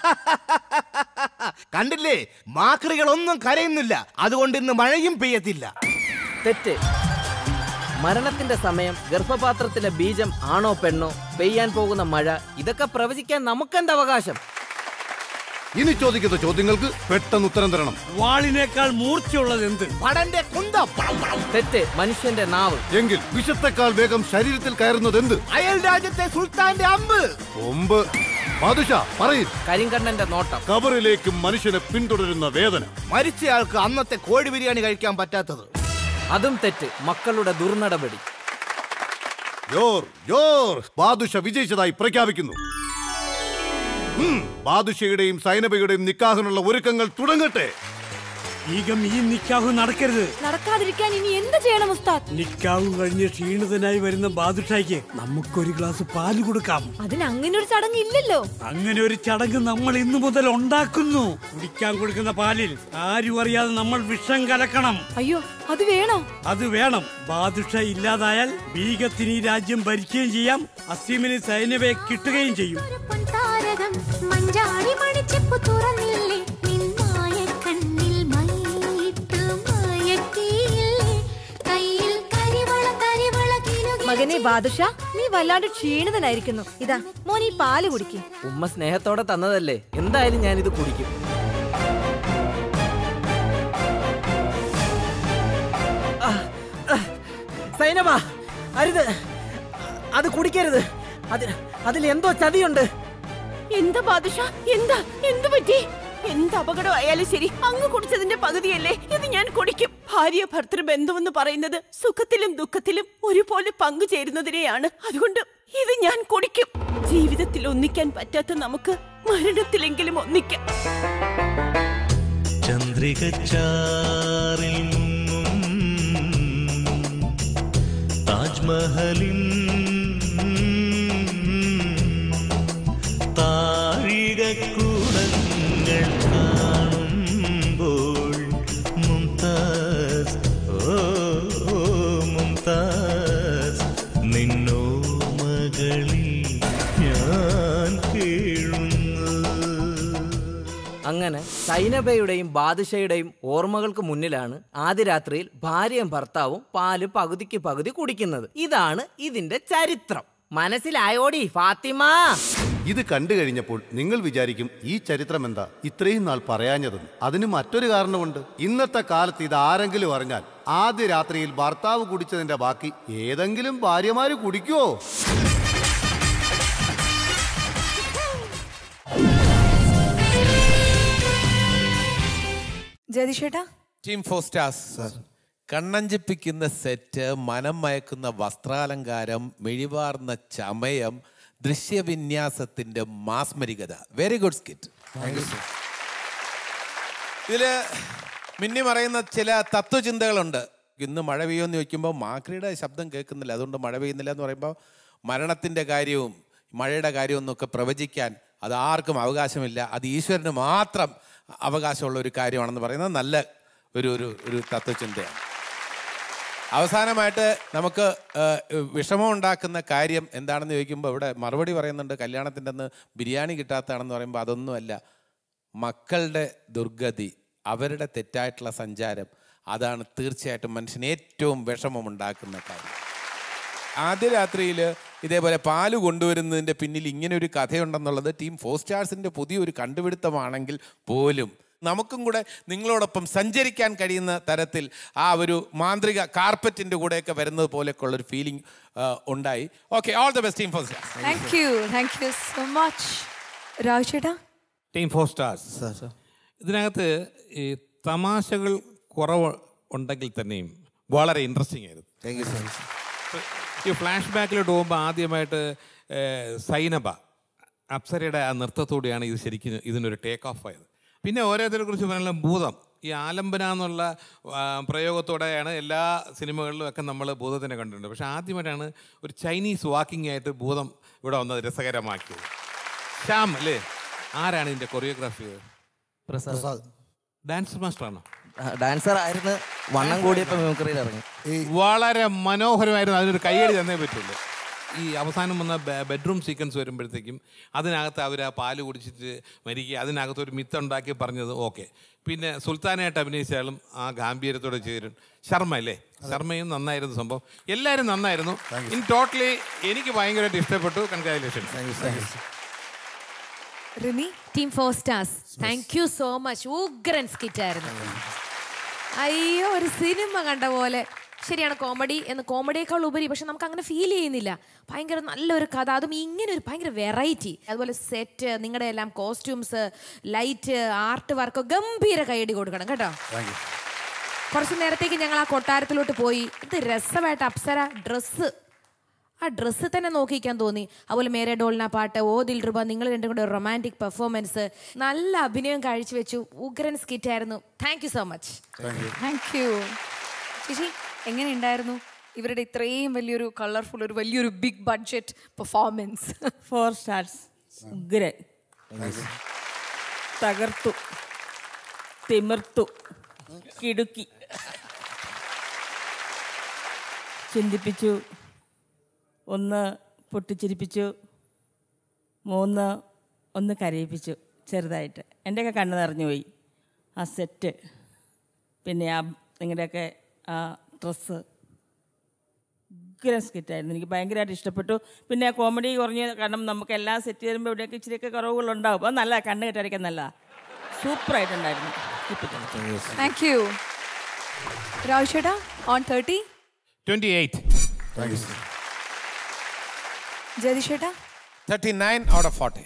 കണ്ടില്ലേ മാക്രികൾ ഒന്നും കരയുന്നില്ല അതുകൊണ്ട് ഇന്ന് മഴയും പെയ്യത്തില്ല തെറ്റ് മരണത്തിന്റെ സമയം ഗർഭപാത്രത്തിലെ ബീജം ആണോ പെണ്ണോ പെയ്യാൻ പോകുന്ന മഴ ഇതൊക്കെ പ്രവചിക്കാൻ നമുക്കെന്ത് അവകാശം ഇനി ചോദിക്കുന്ന ചോദ്യങ്ങൾക്ക് പെട്ടെന്ന് ഉത്തരം തരണം വാളിനേക്കാൾ മൂർച്ചയുള്ളത് എന്ത് പടന്റെ കുന്തം തെറ്റ് മനുഷ്യന്റെ നാവ് എങ്കിൽ വിഷത്തെക്കാൾ വേഗം ശരീരത്തിൽ കയറുന്നത് എന്ത് അയൽ രാജ്യത്തെ സുൽത്താന്റെ അമ്പ് കൊമ്പ് ബാദുഷ പറയും കരിങ്കണ്ണന്റെ നോട്ടം കബറിലേക്ക് മനുഷ്യനെ പിന്തുടരുന്ന വേദന മരിച്ചയാൾക്ക് അന്നത്തെ കോഴി ബിരിയാണി കഴിക്കാൻ പറ്റാത്തത് അതും തെറ്റ് മക്കളുടെ ദുർനടപടി ജോർ ജോർ ബാദുഷ വിജയിച്ചതായി പ്രഖ്യാപിക്കുന്നു ഉം, ബാദുഷയുടെയും സൈനബയുടെയും നിക്കാഹിനുള്ള ഒരുക്കങ്ങൾ തുടങ്ങട്ടെ ഈഗം ഈ നിക്കാഹു നടക്കരുത് നടക്കാതിരിക്കാൻ ഇനി എന്ത് ചെയ്യണം ഉസ്താദ് നിക്കാഹു കഴിഞ്ഞ് ക്ഷീണിതനായി വരുന്ന ബാദുഷായ്ക്ക് നമുക്കൊരു ഗ്ലാസ് പാല് കൊടുക്കാം അതിന് അങ്ങനെ ഒരു ചടങ്ങ് ഇല്ലല്ലോ അങ്ങനെ ഒരു ചടങ്ങ് നമ്മൾ ഇന്നു മുതൽ ഉണ്ടാക്കുന്നു കുടിക്കാൻ കൊടുക്കുന്ന പാലിൽ ആരും അറിയാതെ നമ്മൾ വിഷം കലക്കണം അയ്യോ അത് വേണോ അത് വേണം ബാദുഷ ഇല്ലാതായാൽ ബീഗത്തിന് ഈ രാജ്യം ഭരിക്കുകയും ചെയ്യാം അസീമിന് സൈന്യവയെ കിട്ടുകയും ചെയ്യും താരകം മഞ്ചാടി മണിച്ചെപ്പു തുറന്നില്ലേ നിൻ മായക്കണ്ണിൽ മൈയിട്ട് മയക്കിയില്ലേ കയ്യിൽ കരിവള കരിവള കിലുകിൽ മകനെ ബാദുഷ നീ വല്ലാണ്ട് ക്ഷീണിതനായിരിക്കുന്നു ഇതാ മോൻ ഈ പാല് കുടിക്കും ഉമ്മ സ്നേഹത്തോടെ തന്നതല്ലേ എന്തായാലും ഞാനിത് കുടിക്കും ആ, ആ, സൈനബ അരുത് അത് കുടിക്കരുത് അത് അതിൽ എന്തോ ചതിയുണ്ട് എന്താ ബാദുഷ എന്താ എന്ത് പറ്റി എന്ത് അപകടമായാലും ശരി അങ്ങ് കുടിച്ചതിന്റെ പകുതിയല്ലേ ഇത് ഞാൻ കുടിക്കും ഭാര്യ ഭർത്തൃ ബന്ധമെന്ന് പറയുന്നത് സുഖത്തിലും ദുഃഖത്തിലും ഒരുപോലെ പങ്കുചേരുന്നതിനെയാണ് അതുകൊണ്ട് ഇത് ഞാൻ കുടിക്കും ജീവിതത്തിൽ ഒന്നിക്കാൻ പറ്റാത്ത നമുക്ക് മരണത്തിലെങ്കിലും ഒന്നിക്കാം ചന്ദ്രിക ചാറിൽ താജ്മഹലിൻ താഴികക്കൂടങ്ങൾ കാണുമ്പോൾ മുംതാസ് ഓ ഓ, മുംതാസ് നിന്നോ മകളിൽ ഞാൻ കേഴുന്നു അങ്ങനെ സൈനബയുടെയും ബാദുഷയുടെയും ഓർമ്മകൾക്ക് മുന്നിലാണ് ആദ്യ രാത്രിയിൽ ഭാര്യയും ഭർത്താവും പാല് പകുതിക്ക് പകുതി കുടിക്കുന്നത് ഇതാണ് ഇതിന്റെ ചരിത്രം മനസ്സിലായോടി ഫാത്തിമ ഇത് കണ്ടു കഴിഞ്ഞപ്പോൾ നിങ്ങൾ വിചാരിക്കും ഈ ചരിത്രം എന്താ ഇത്രയും നാൾ പറയാഞ്ഞതെന്ന് അതിന് മറ്റൊരു കാരണമുണ്ട് ഇന്നത്തെ കാലത്ത് ഇത് ആരെങ്കിലും അറിഞ്ഞാൽ ആദ്യ രാത്രിയിൽ ഭർത്താവ് കുടിച്ചതിന്റെ ബാക്കി ഏതെങ്കിലും ഭാര്യമാര് കുടിക്കുവോ ജതിഷേട്ടാ ടീം ഫോർ സ്റ്റാർസ് കണ്ണഞ്ചിപ്പിക്കുന്ന സെറ്റ് മനം മയക്കുന്ന വസ്ത്രാലങ്കാരം മെഴിവാർന്ന ചമയം ദൃശ്യവിന്യാസത്തിന്റെ മാസ്മരികത വെരി ഗുഡ് സ്കിറ്റ് ഇതില് മിന്നി മറയുന്ന ചില തത്വചിന്തകളുണ്ട് ഇന്ന് മഴ പെയ്യുമെന്ന് ചോദിക്കുമ്പോൾ മാക്രിയുടെ ശബ്ദം കേൾക്കുന്നില്ല അതുകൊണ്ട് മഴ പെയ്യുന്നില്ല എന്ന് പറയുമ്പോൾ മരണത്തിൻ്റെ കാര്യവും മഴയുടെ കാര്യവും എന്നൊക്കെ പ്രവചിക്കാൻ അത് ആർക്കും അവകാശമില്ല അത് ഈശ്വരന് മാത്രം അവകാശമുള്ള ഒരു കാര്യമാണെന്ന് പറയുന്നത് നല്ല ഒരു ഒരു ഒരു തത്വചിന്തയാണ് അവസാനമായിട്ട് നമുക്ക് ആ, വിഷമം ഉണ്ടാക്കുന്ന കാര്യം എന്താണെന്ന് ചോദിക്കുമ്പോൾ ഇവിടെ മറുപടി പറയുന്നുണ്ട് കല്യാണത്തിൻ്റെ അന്ന് ബിരിയാണി കിട്ടാത്തതാണെന്ന് പറയുമ്പോൾ അതൊന്നുമല്ല മക്കളുടെ ദുർഗതി അവരുടെ തെറ്റായിട്ടുള്ള സഞ്ചാരം അതാണ് തീർച്ചയായിട്ടും മനുഷ്യന് ഏറ്റവും വിഷമമുണ്ടാക്കുന്ന കാര്യം ആദ്യ രാത്രിയിൽ ഇതേപോലെ പാല് കൊണ്ടുവരുന്നതിൻ്റെ പിന്നിൽ ഇങ്ങനെ ഒരു കഥയുണ്ടെന്നുള്ളത് ടീം ഫോർ സ്റ്റാർസിൻ്റെ പുതിയൊരു കണ്ടുപിടുത്തമാണെങ്കിൽ പോലും നമുക്കും കൂടെ നിങ്ങളോടൊപ്പം സഞ്ചരിക്കാൻ കഴിയുന്ന തരത്തിൽ ആ ഒരു മാന്ത്രിക കാർപ്പറ്റിൻ്റെ കൂടെയൊക്കെ വരുന്നത് പോലെയൊക്കെ ഉള്ളൊരു ഫീലിംഗ് ഉണ്ടായി okay all the best team four stars thank you thank you so much Raj ചേട്ടാ ടീം ഫോർ സ്റ്റാർസ് ഇതിനകത്ത് ഈ തമാശകൾ കുറവ് ഉണ്ടെങ്കിൽ തന്നെയും വളരെ ഇൻട്രസ്റ്റിംഗ് ആയിരുന്നു താങ്ക് യു സോ മച്ച് ഈ ഫ്ലാഷ് ബാക്കിലോട്ട് പോകുമ്പോൾ ആദ്യമായിട്ട് ഏഹ്, സൈനബ അപ്സരയുടെ ആ നൃത്തത്തോടെയാണ് ഇത് ശരിക്കും ഇതിനൊരു ടേക്ക് ഓഫ് ആയത് പിന്നെ ഓരോരുത്തരെ കുറിച്ച് പറയാനുള്ള ഭൂതം ഈ ആലംബന എന്നുള്ള ആ, പ്രയോഗത്തോടെയാണ് എല്ലാ സിനിമകളിലും ഒക്കെ നമ്മൾ ഭൂതത്തിനെ കണ്ടിട്ടുണ്ട് പക്ഷെ ആദ്യമായിട്ടാണ് ഒരു ചൈനീസ് വാക്കിംഗ് ആയിട്ട് ഭൂതം ഇവിടെ വന്നത് രസകരമാക്കിയത് ശ്യാം അല്ലേ ആരാണ് ഇതിൻ്റെ കൊറിയോഗ്രാഫി ചെയ്തത് പ്രസാദ് ഡാൻസ് മാസ്റ്ററാണോ ഡാൻസർ ആയിരുന്നു വണ്ണം കൂടിയപ്പോ മിമിക്രിയിൽ ഇറങ്ങി വളരെ മനോഹരമായിരുന്നു അതിനൊരു കയ്യടി തന്നേ പറ്റുള്ളൂ ഈ അവസാനം വന്ന ബെ- ബെഡ്റൂം സീക്വൻസ് വരുമ്പോഴത്തേക്കും അതിനകത്ത് അവർ ആ പാല് കുടിച്ചിട്ട് മരിക്കുക അതിനകത്ത് ഒരു മിത്ത് ഉണ്ടാക്കി പറഞ്ഞത് ഓക്കെ പിന്നെ സുൽത്താനായിട്ട് അഭിനയിച്ചാലും ആ ഗാംഭീര്യത്തോടെ ചെയ്തിരും ശർമ്മ അല്ലേ ശർമ്മയും നന്നായിരുന്നു സംഭവം എല്ലാവരും നന്നായിരുന്നു ഇൻ ടോട്ടലി എനിക്ക് ഭയങ്കരമായിട്ട് ഇഷ്ടപ്പെട്ടു congratulation Rimi team four stars thank you so much ഉഗ്രൻ സ്കിറ്റ് ആയിരുന്നു അയ്യോ ഒരു സിനിമ കണ്ട പോലെ ശരിയാണ് കോമഡി എന്ന് കോമഡിയേക്കാൾ ഉപരി പക്ഷെ നമുക്ക് അങ്ങനെ ഫീൽ ചെയ്യുന്നില്ല ഭയങ്കര നല്ലൊരു കഥ അതും ഇങ്ങനെ ഒരു ഭയങ്കര വെറൈറ്റി അതുപോലെ സെറ്റ് നിങ്ങളുടെ എല്ലാം കോസ്റ്റ്യൂംസ് ലൈറ്റ് ആർട്ട് വർക്ക് ഗംഭീര കൈയടി കൊടുക്കണം കേട്ടോ കുറച്ച് നേരത്തേക്ക് ഞങ്ങൾ ആ കൊട്ടാരത്തിലോട്ട് പോയി ഇത് രസമായിട്ട് അപ്സര ഡ്രസ്സ് ആ ഡ്രസ്സ് തന്നെ നോക്കിക്കാൻ തോന്നി അതുപോലെ മേരെ ഡോളിന പാട്ട് ഓ ദിൽ രൂപ നിങ്ങൾ രണ്ടും കൂടെ റൊമാൻറ്റിക് പെർഫോമൻസ് നല്ല അഭിനയം കാഴ്ചവെച്ചു ഉഗ്രൻ സ്കിറ്റ് ആയിരുന്നു thank you so much thank you ചേച്ചി എങ്ങനെ ഉണ്ടായിരുന്നു ഇവരുടെ ഇത്രയും വലിയൊരു കളർഫുൾ ഒരു വലിയൊരു big budget performance four stars ഉഗ്രൻ തകർത്തു തിമിർത്തു കിടുക്കി ചിന്തിപ്പിച്ചു ഒന്ന് പൊട്ടിച്ചിരിപ്പിച്ചു മൂന്ന് ഒന്ന് കരയിപ്പിച്ചു ചെറുതായിട്ട് എൻ്റെയൊക്കെ കണ്ണ് നിറഞ്ഞു പോയി ആ സെറ്റ് പിന്നെ ആ നിങ്ങളുടെയൊക്കെ ആ ഡ്രസ്സ് ഉഗ്രം സ്കിറ്റായിരുന്നു എനിക്ക് ഭയങ്കരമായിട്ട് ഇഷ്ടപ്പെട്ടു പിന്നെ കോമഡി കുറഞ്ഞ കാരണം നമുക്ക് എല്ലാം സെറ്റ് ചെയ്യുമ്പോൾ ഇവിടെയൊക്കെ ഇച്ചിരിയൊക്കെ കുറവുകളുണ്ടാവും അത് നല്ല കണ്ണ് കെട്ടടിക്കാൻ നല്ല സൂപ്പറായിട്ടുണ്ടായിരുന്നു താങ്ക് യു രാഹുൽ ചേട്ടാ on thirty twenty eight Jayathi ചേട്ടാ thirty nine out of forty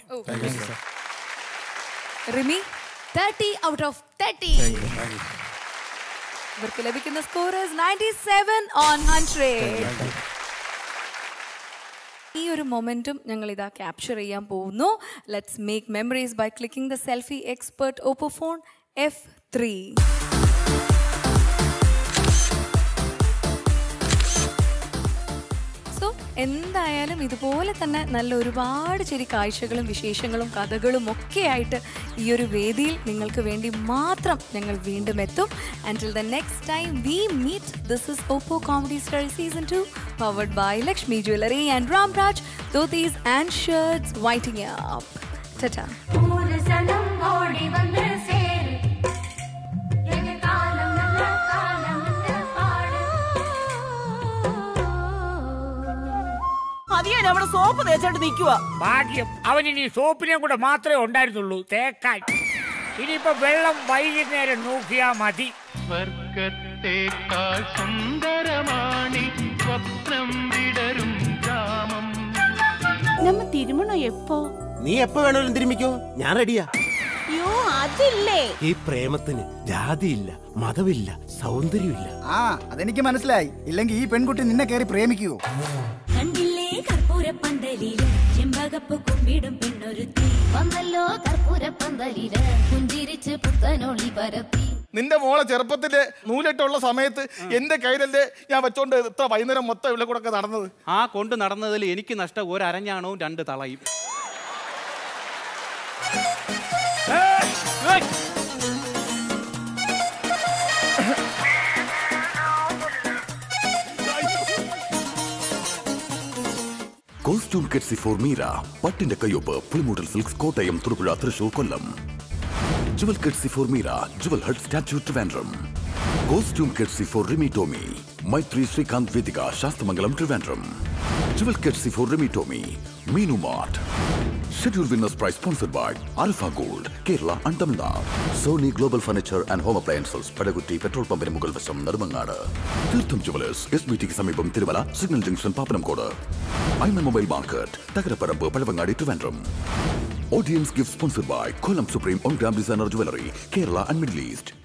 Rimi thirty out of thirty ഇവർക്ക് ലഭിക്കുന്ന score ninety seven on hundred ഈ ഒരു മൊമെന്റും ഞങ്ങൾ ഇതാ ക്യാപ്ചർ ചെയ്യാൻ പോകുന്നു let's make memories by clicking the selfie expert Oppo phone F three so എന്തായാലും ഇതുപോലെ തന്നെ നല്ല ഒരുപാട് ചെറിയ കാഴ്ചകളും വിശേഷങ്ങളും കഥകളും ഒക്കെ ആയിട്ട് ഈ ഒരു വേദിയിൽ നിങ്ങൾക്ക് വേണ്ടി മാത്രം ഞങ്ങൾ വീണ്ടും എത്തും and till the next time we meet this is Oppo comedy star season two powered by Lakshmi jewellery and Ramraj dhotis and shirts waiting up tata ஊரு சனம் ஓடி வந்து சேரு எங்க காலம் நல்ல காலம் பாடு അതിയാൻ അവിടെ സോപ്പ് തേച്ചോണ്ട് നിൽക്കുക ഭാഗ്യം അവനിനി സോപ്പിനെ കൂടെ മാത്രമേ ഉണ്ടായിരുന്നുള്ളൂ തേക്കാൻ ഇനിയിപ്പോ വെള്ളം വൈകുന്നേരം നോക്കിയാ മതി സ്വർഗത്തേക്കാൾ സുന്ദരമാണി സ്വപ്നം വിടരും ഗ്രാമം നമ്മ തിരുമണോ എപ്പോ നീ എപ്പോ വേണേലും തിരുമിക്കോ ഞാൻ റെഡിയാ അയ്യോ അതില്ലേ ഈ പ്രേമത്തിന് ജാതിയില്ല മതമില്ല സൗന്ദര്യമില്ല ആ അതെനിക്ക് മനസ്സിലായി ഇല്ലെങ്കിൽ ഈ പെൺകുട്ടി നിന്നെ കയറി പ്രേമിക്കുവോ കണ്ടില്ലേ കർപ്പൂര പന്തലില് ചെമ്പകപ്പ് കുമ്പിടും പെണ്ണൊരുത്തി വന്നല്ലോ കർപ്പൂര പന്തലില് പുഞ്ചിരിച്ച് പുത്തനൊളി പരത്തി നിന്റെ മോളെ ചെറുപ്പത്തില് നൂലിട്ടുള്ള സമയത്ത് എന്റെ കയ്യിലല്ലേ ഞാൻ വെച്ചോണ്ട് ഇത്ര വൈകുന്നേരം മൊത്തം ഇവിടെ കൂടെ ഒക്കെ നടന്നത് ആ കൊണ്ട് നടന്നതിൽ എനിക്ക് നഷ്ടം ഒരു അരഞ്ഞാണവും രണ്ട് തളയും കോസ്റ്റ്യൂം കെറ്റ്സി ഫോർ മീര പട്ടിന്റെ കയ്യൊപ്പ് Pulimoottil silks Kottayam Thodupuzha Thrissur Kollam jewel courtesy for Meera jewel hut Statue Trivandrum costume courtesy for Rimi Tomy Maithri Sreekanth Vedika Sasthamangalam Trivandrum jewel courtesy for Rimi Tomy Meenu mart Schedule winners prize sponsored by Alpha Gold, Kerala and Tamil Nadu. Sony Global Furniture and Home Appliances, Padakutti petrol പമ്പിന് മുകൾ വശം നെടുമങ്ങാട് തീർത്ഥം jewellers S B ടിക്ക് സമീപം Thirumala signal junction Pappanamcode Aiman mobile market Thakaraparambu Pazhavangadi Trivandrum audience gift sponsored by Kollam supreme one gram designer jewellery Kerala and Middle east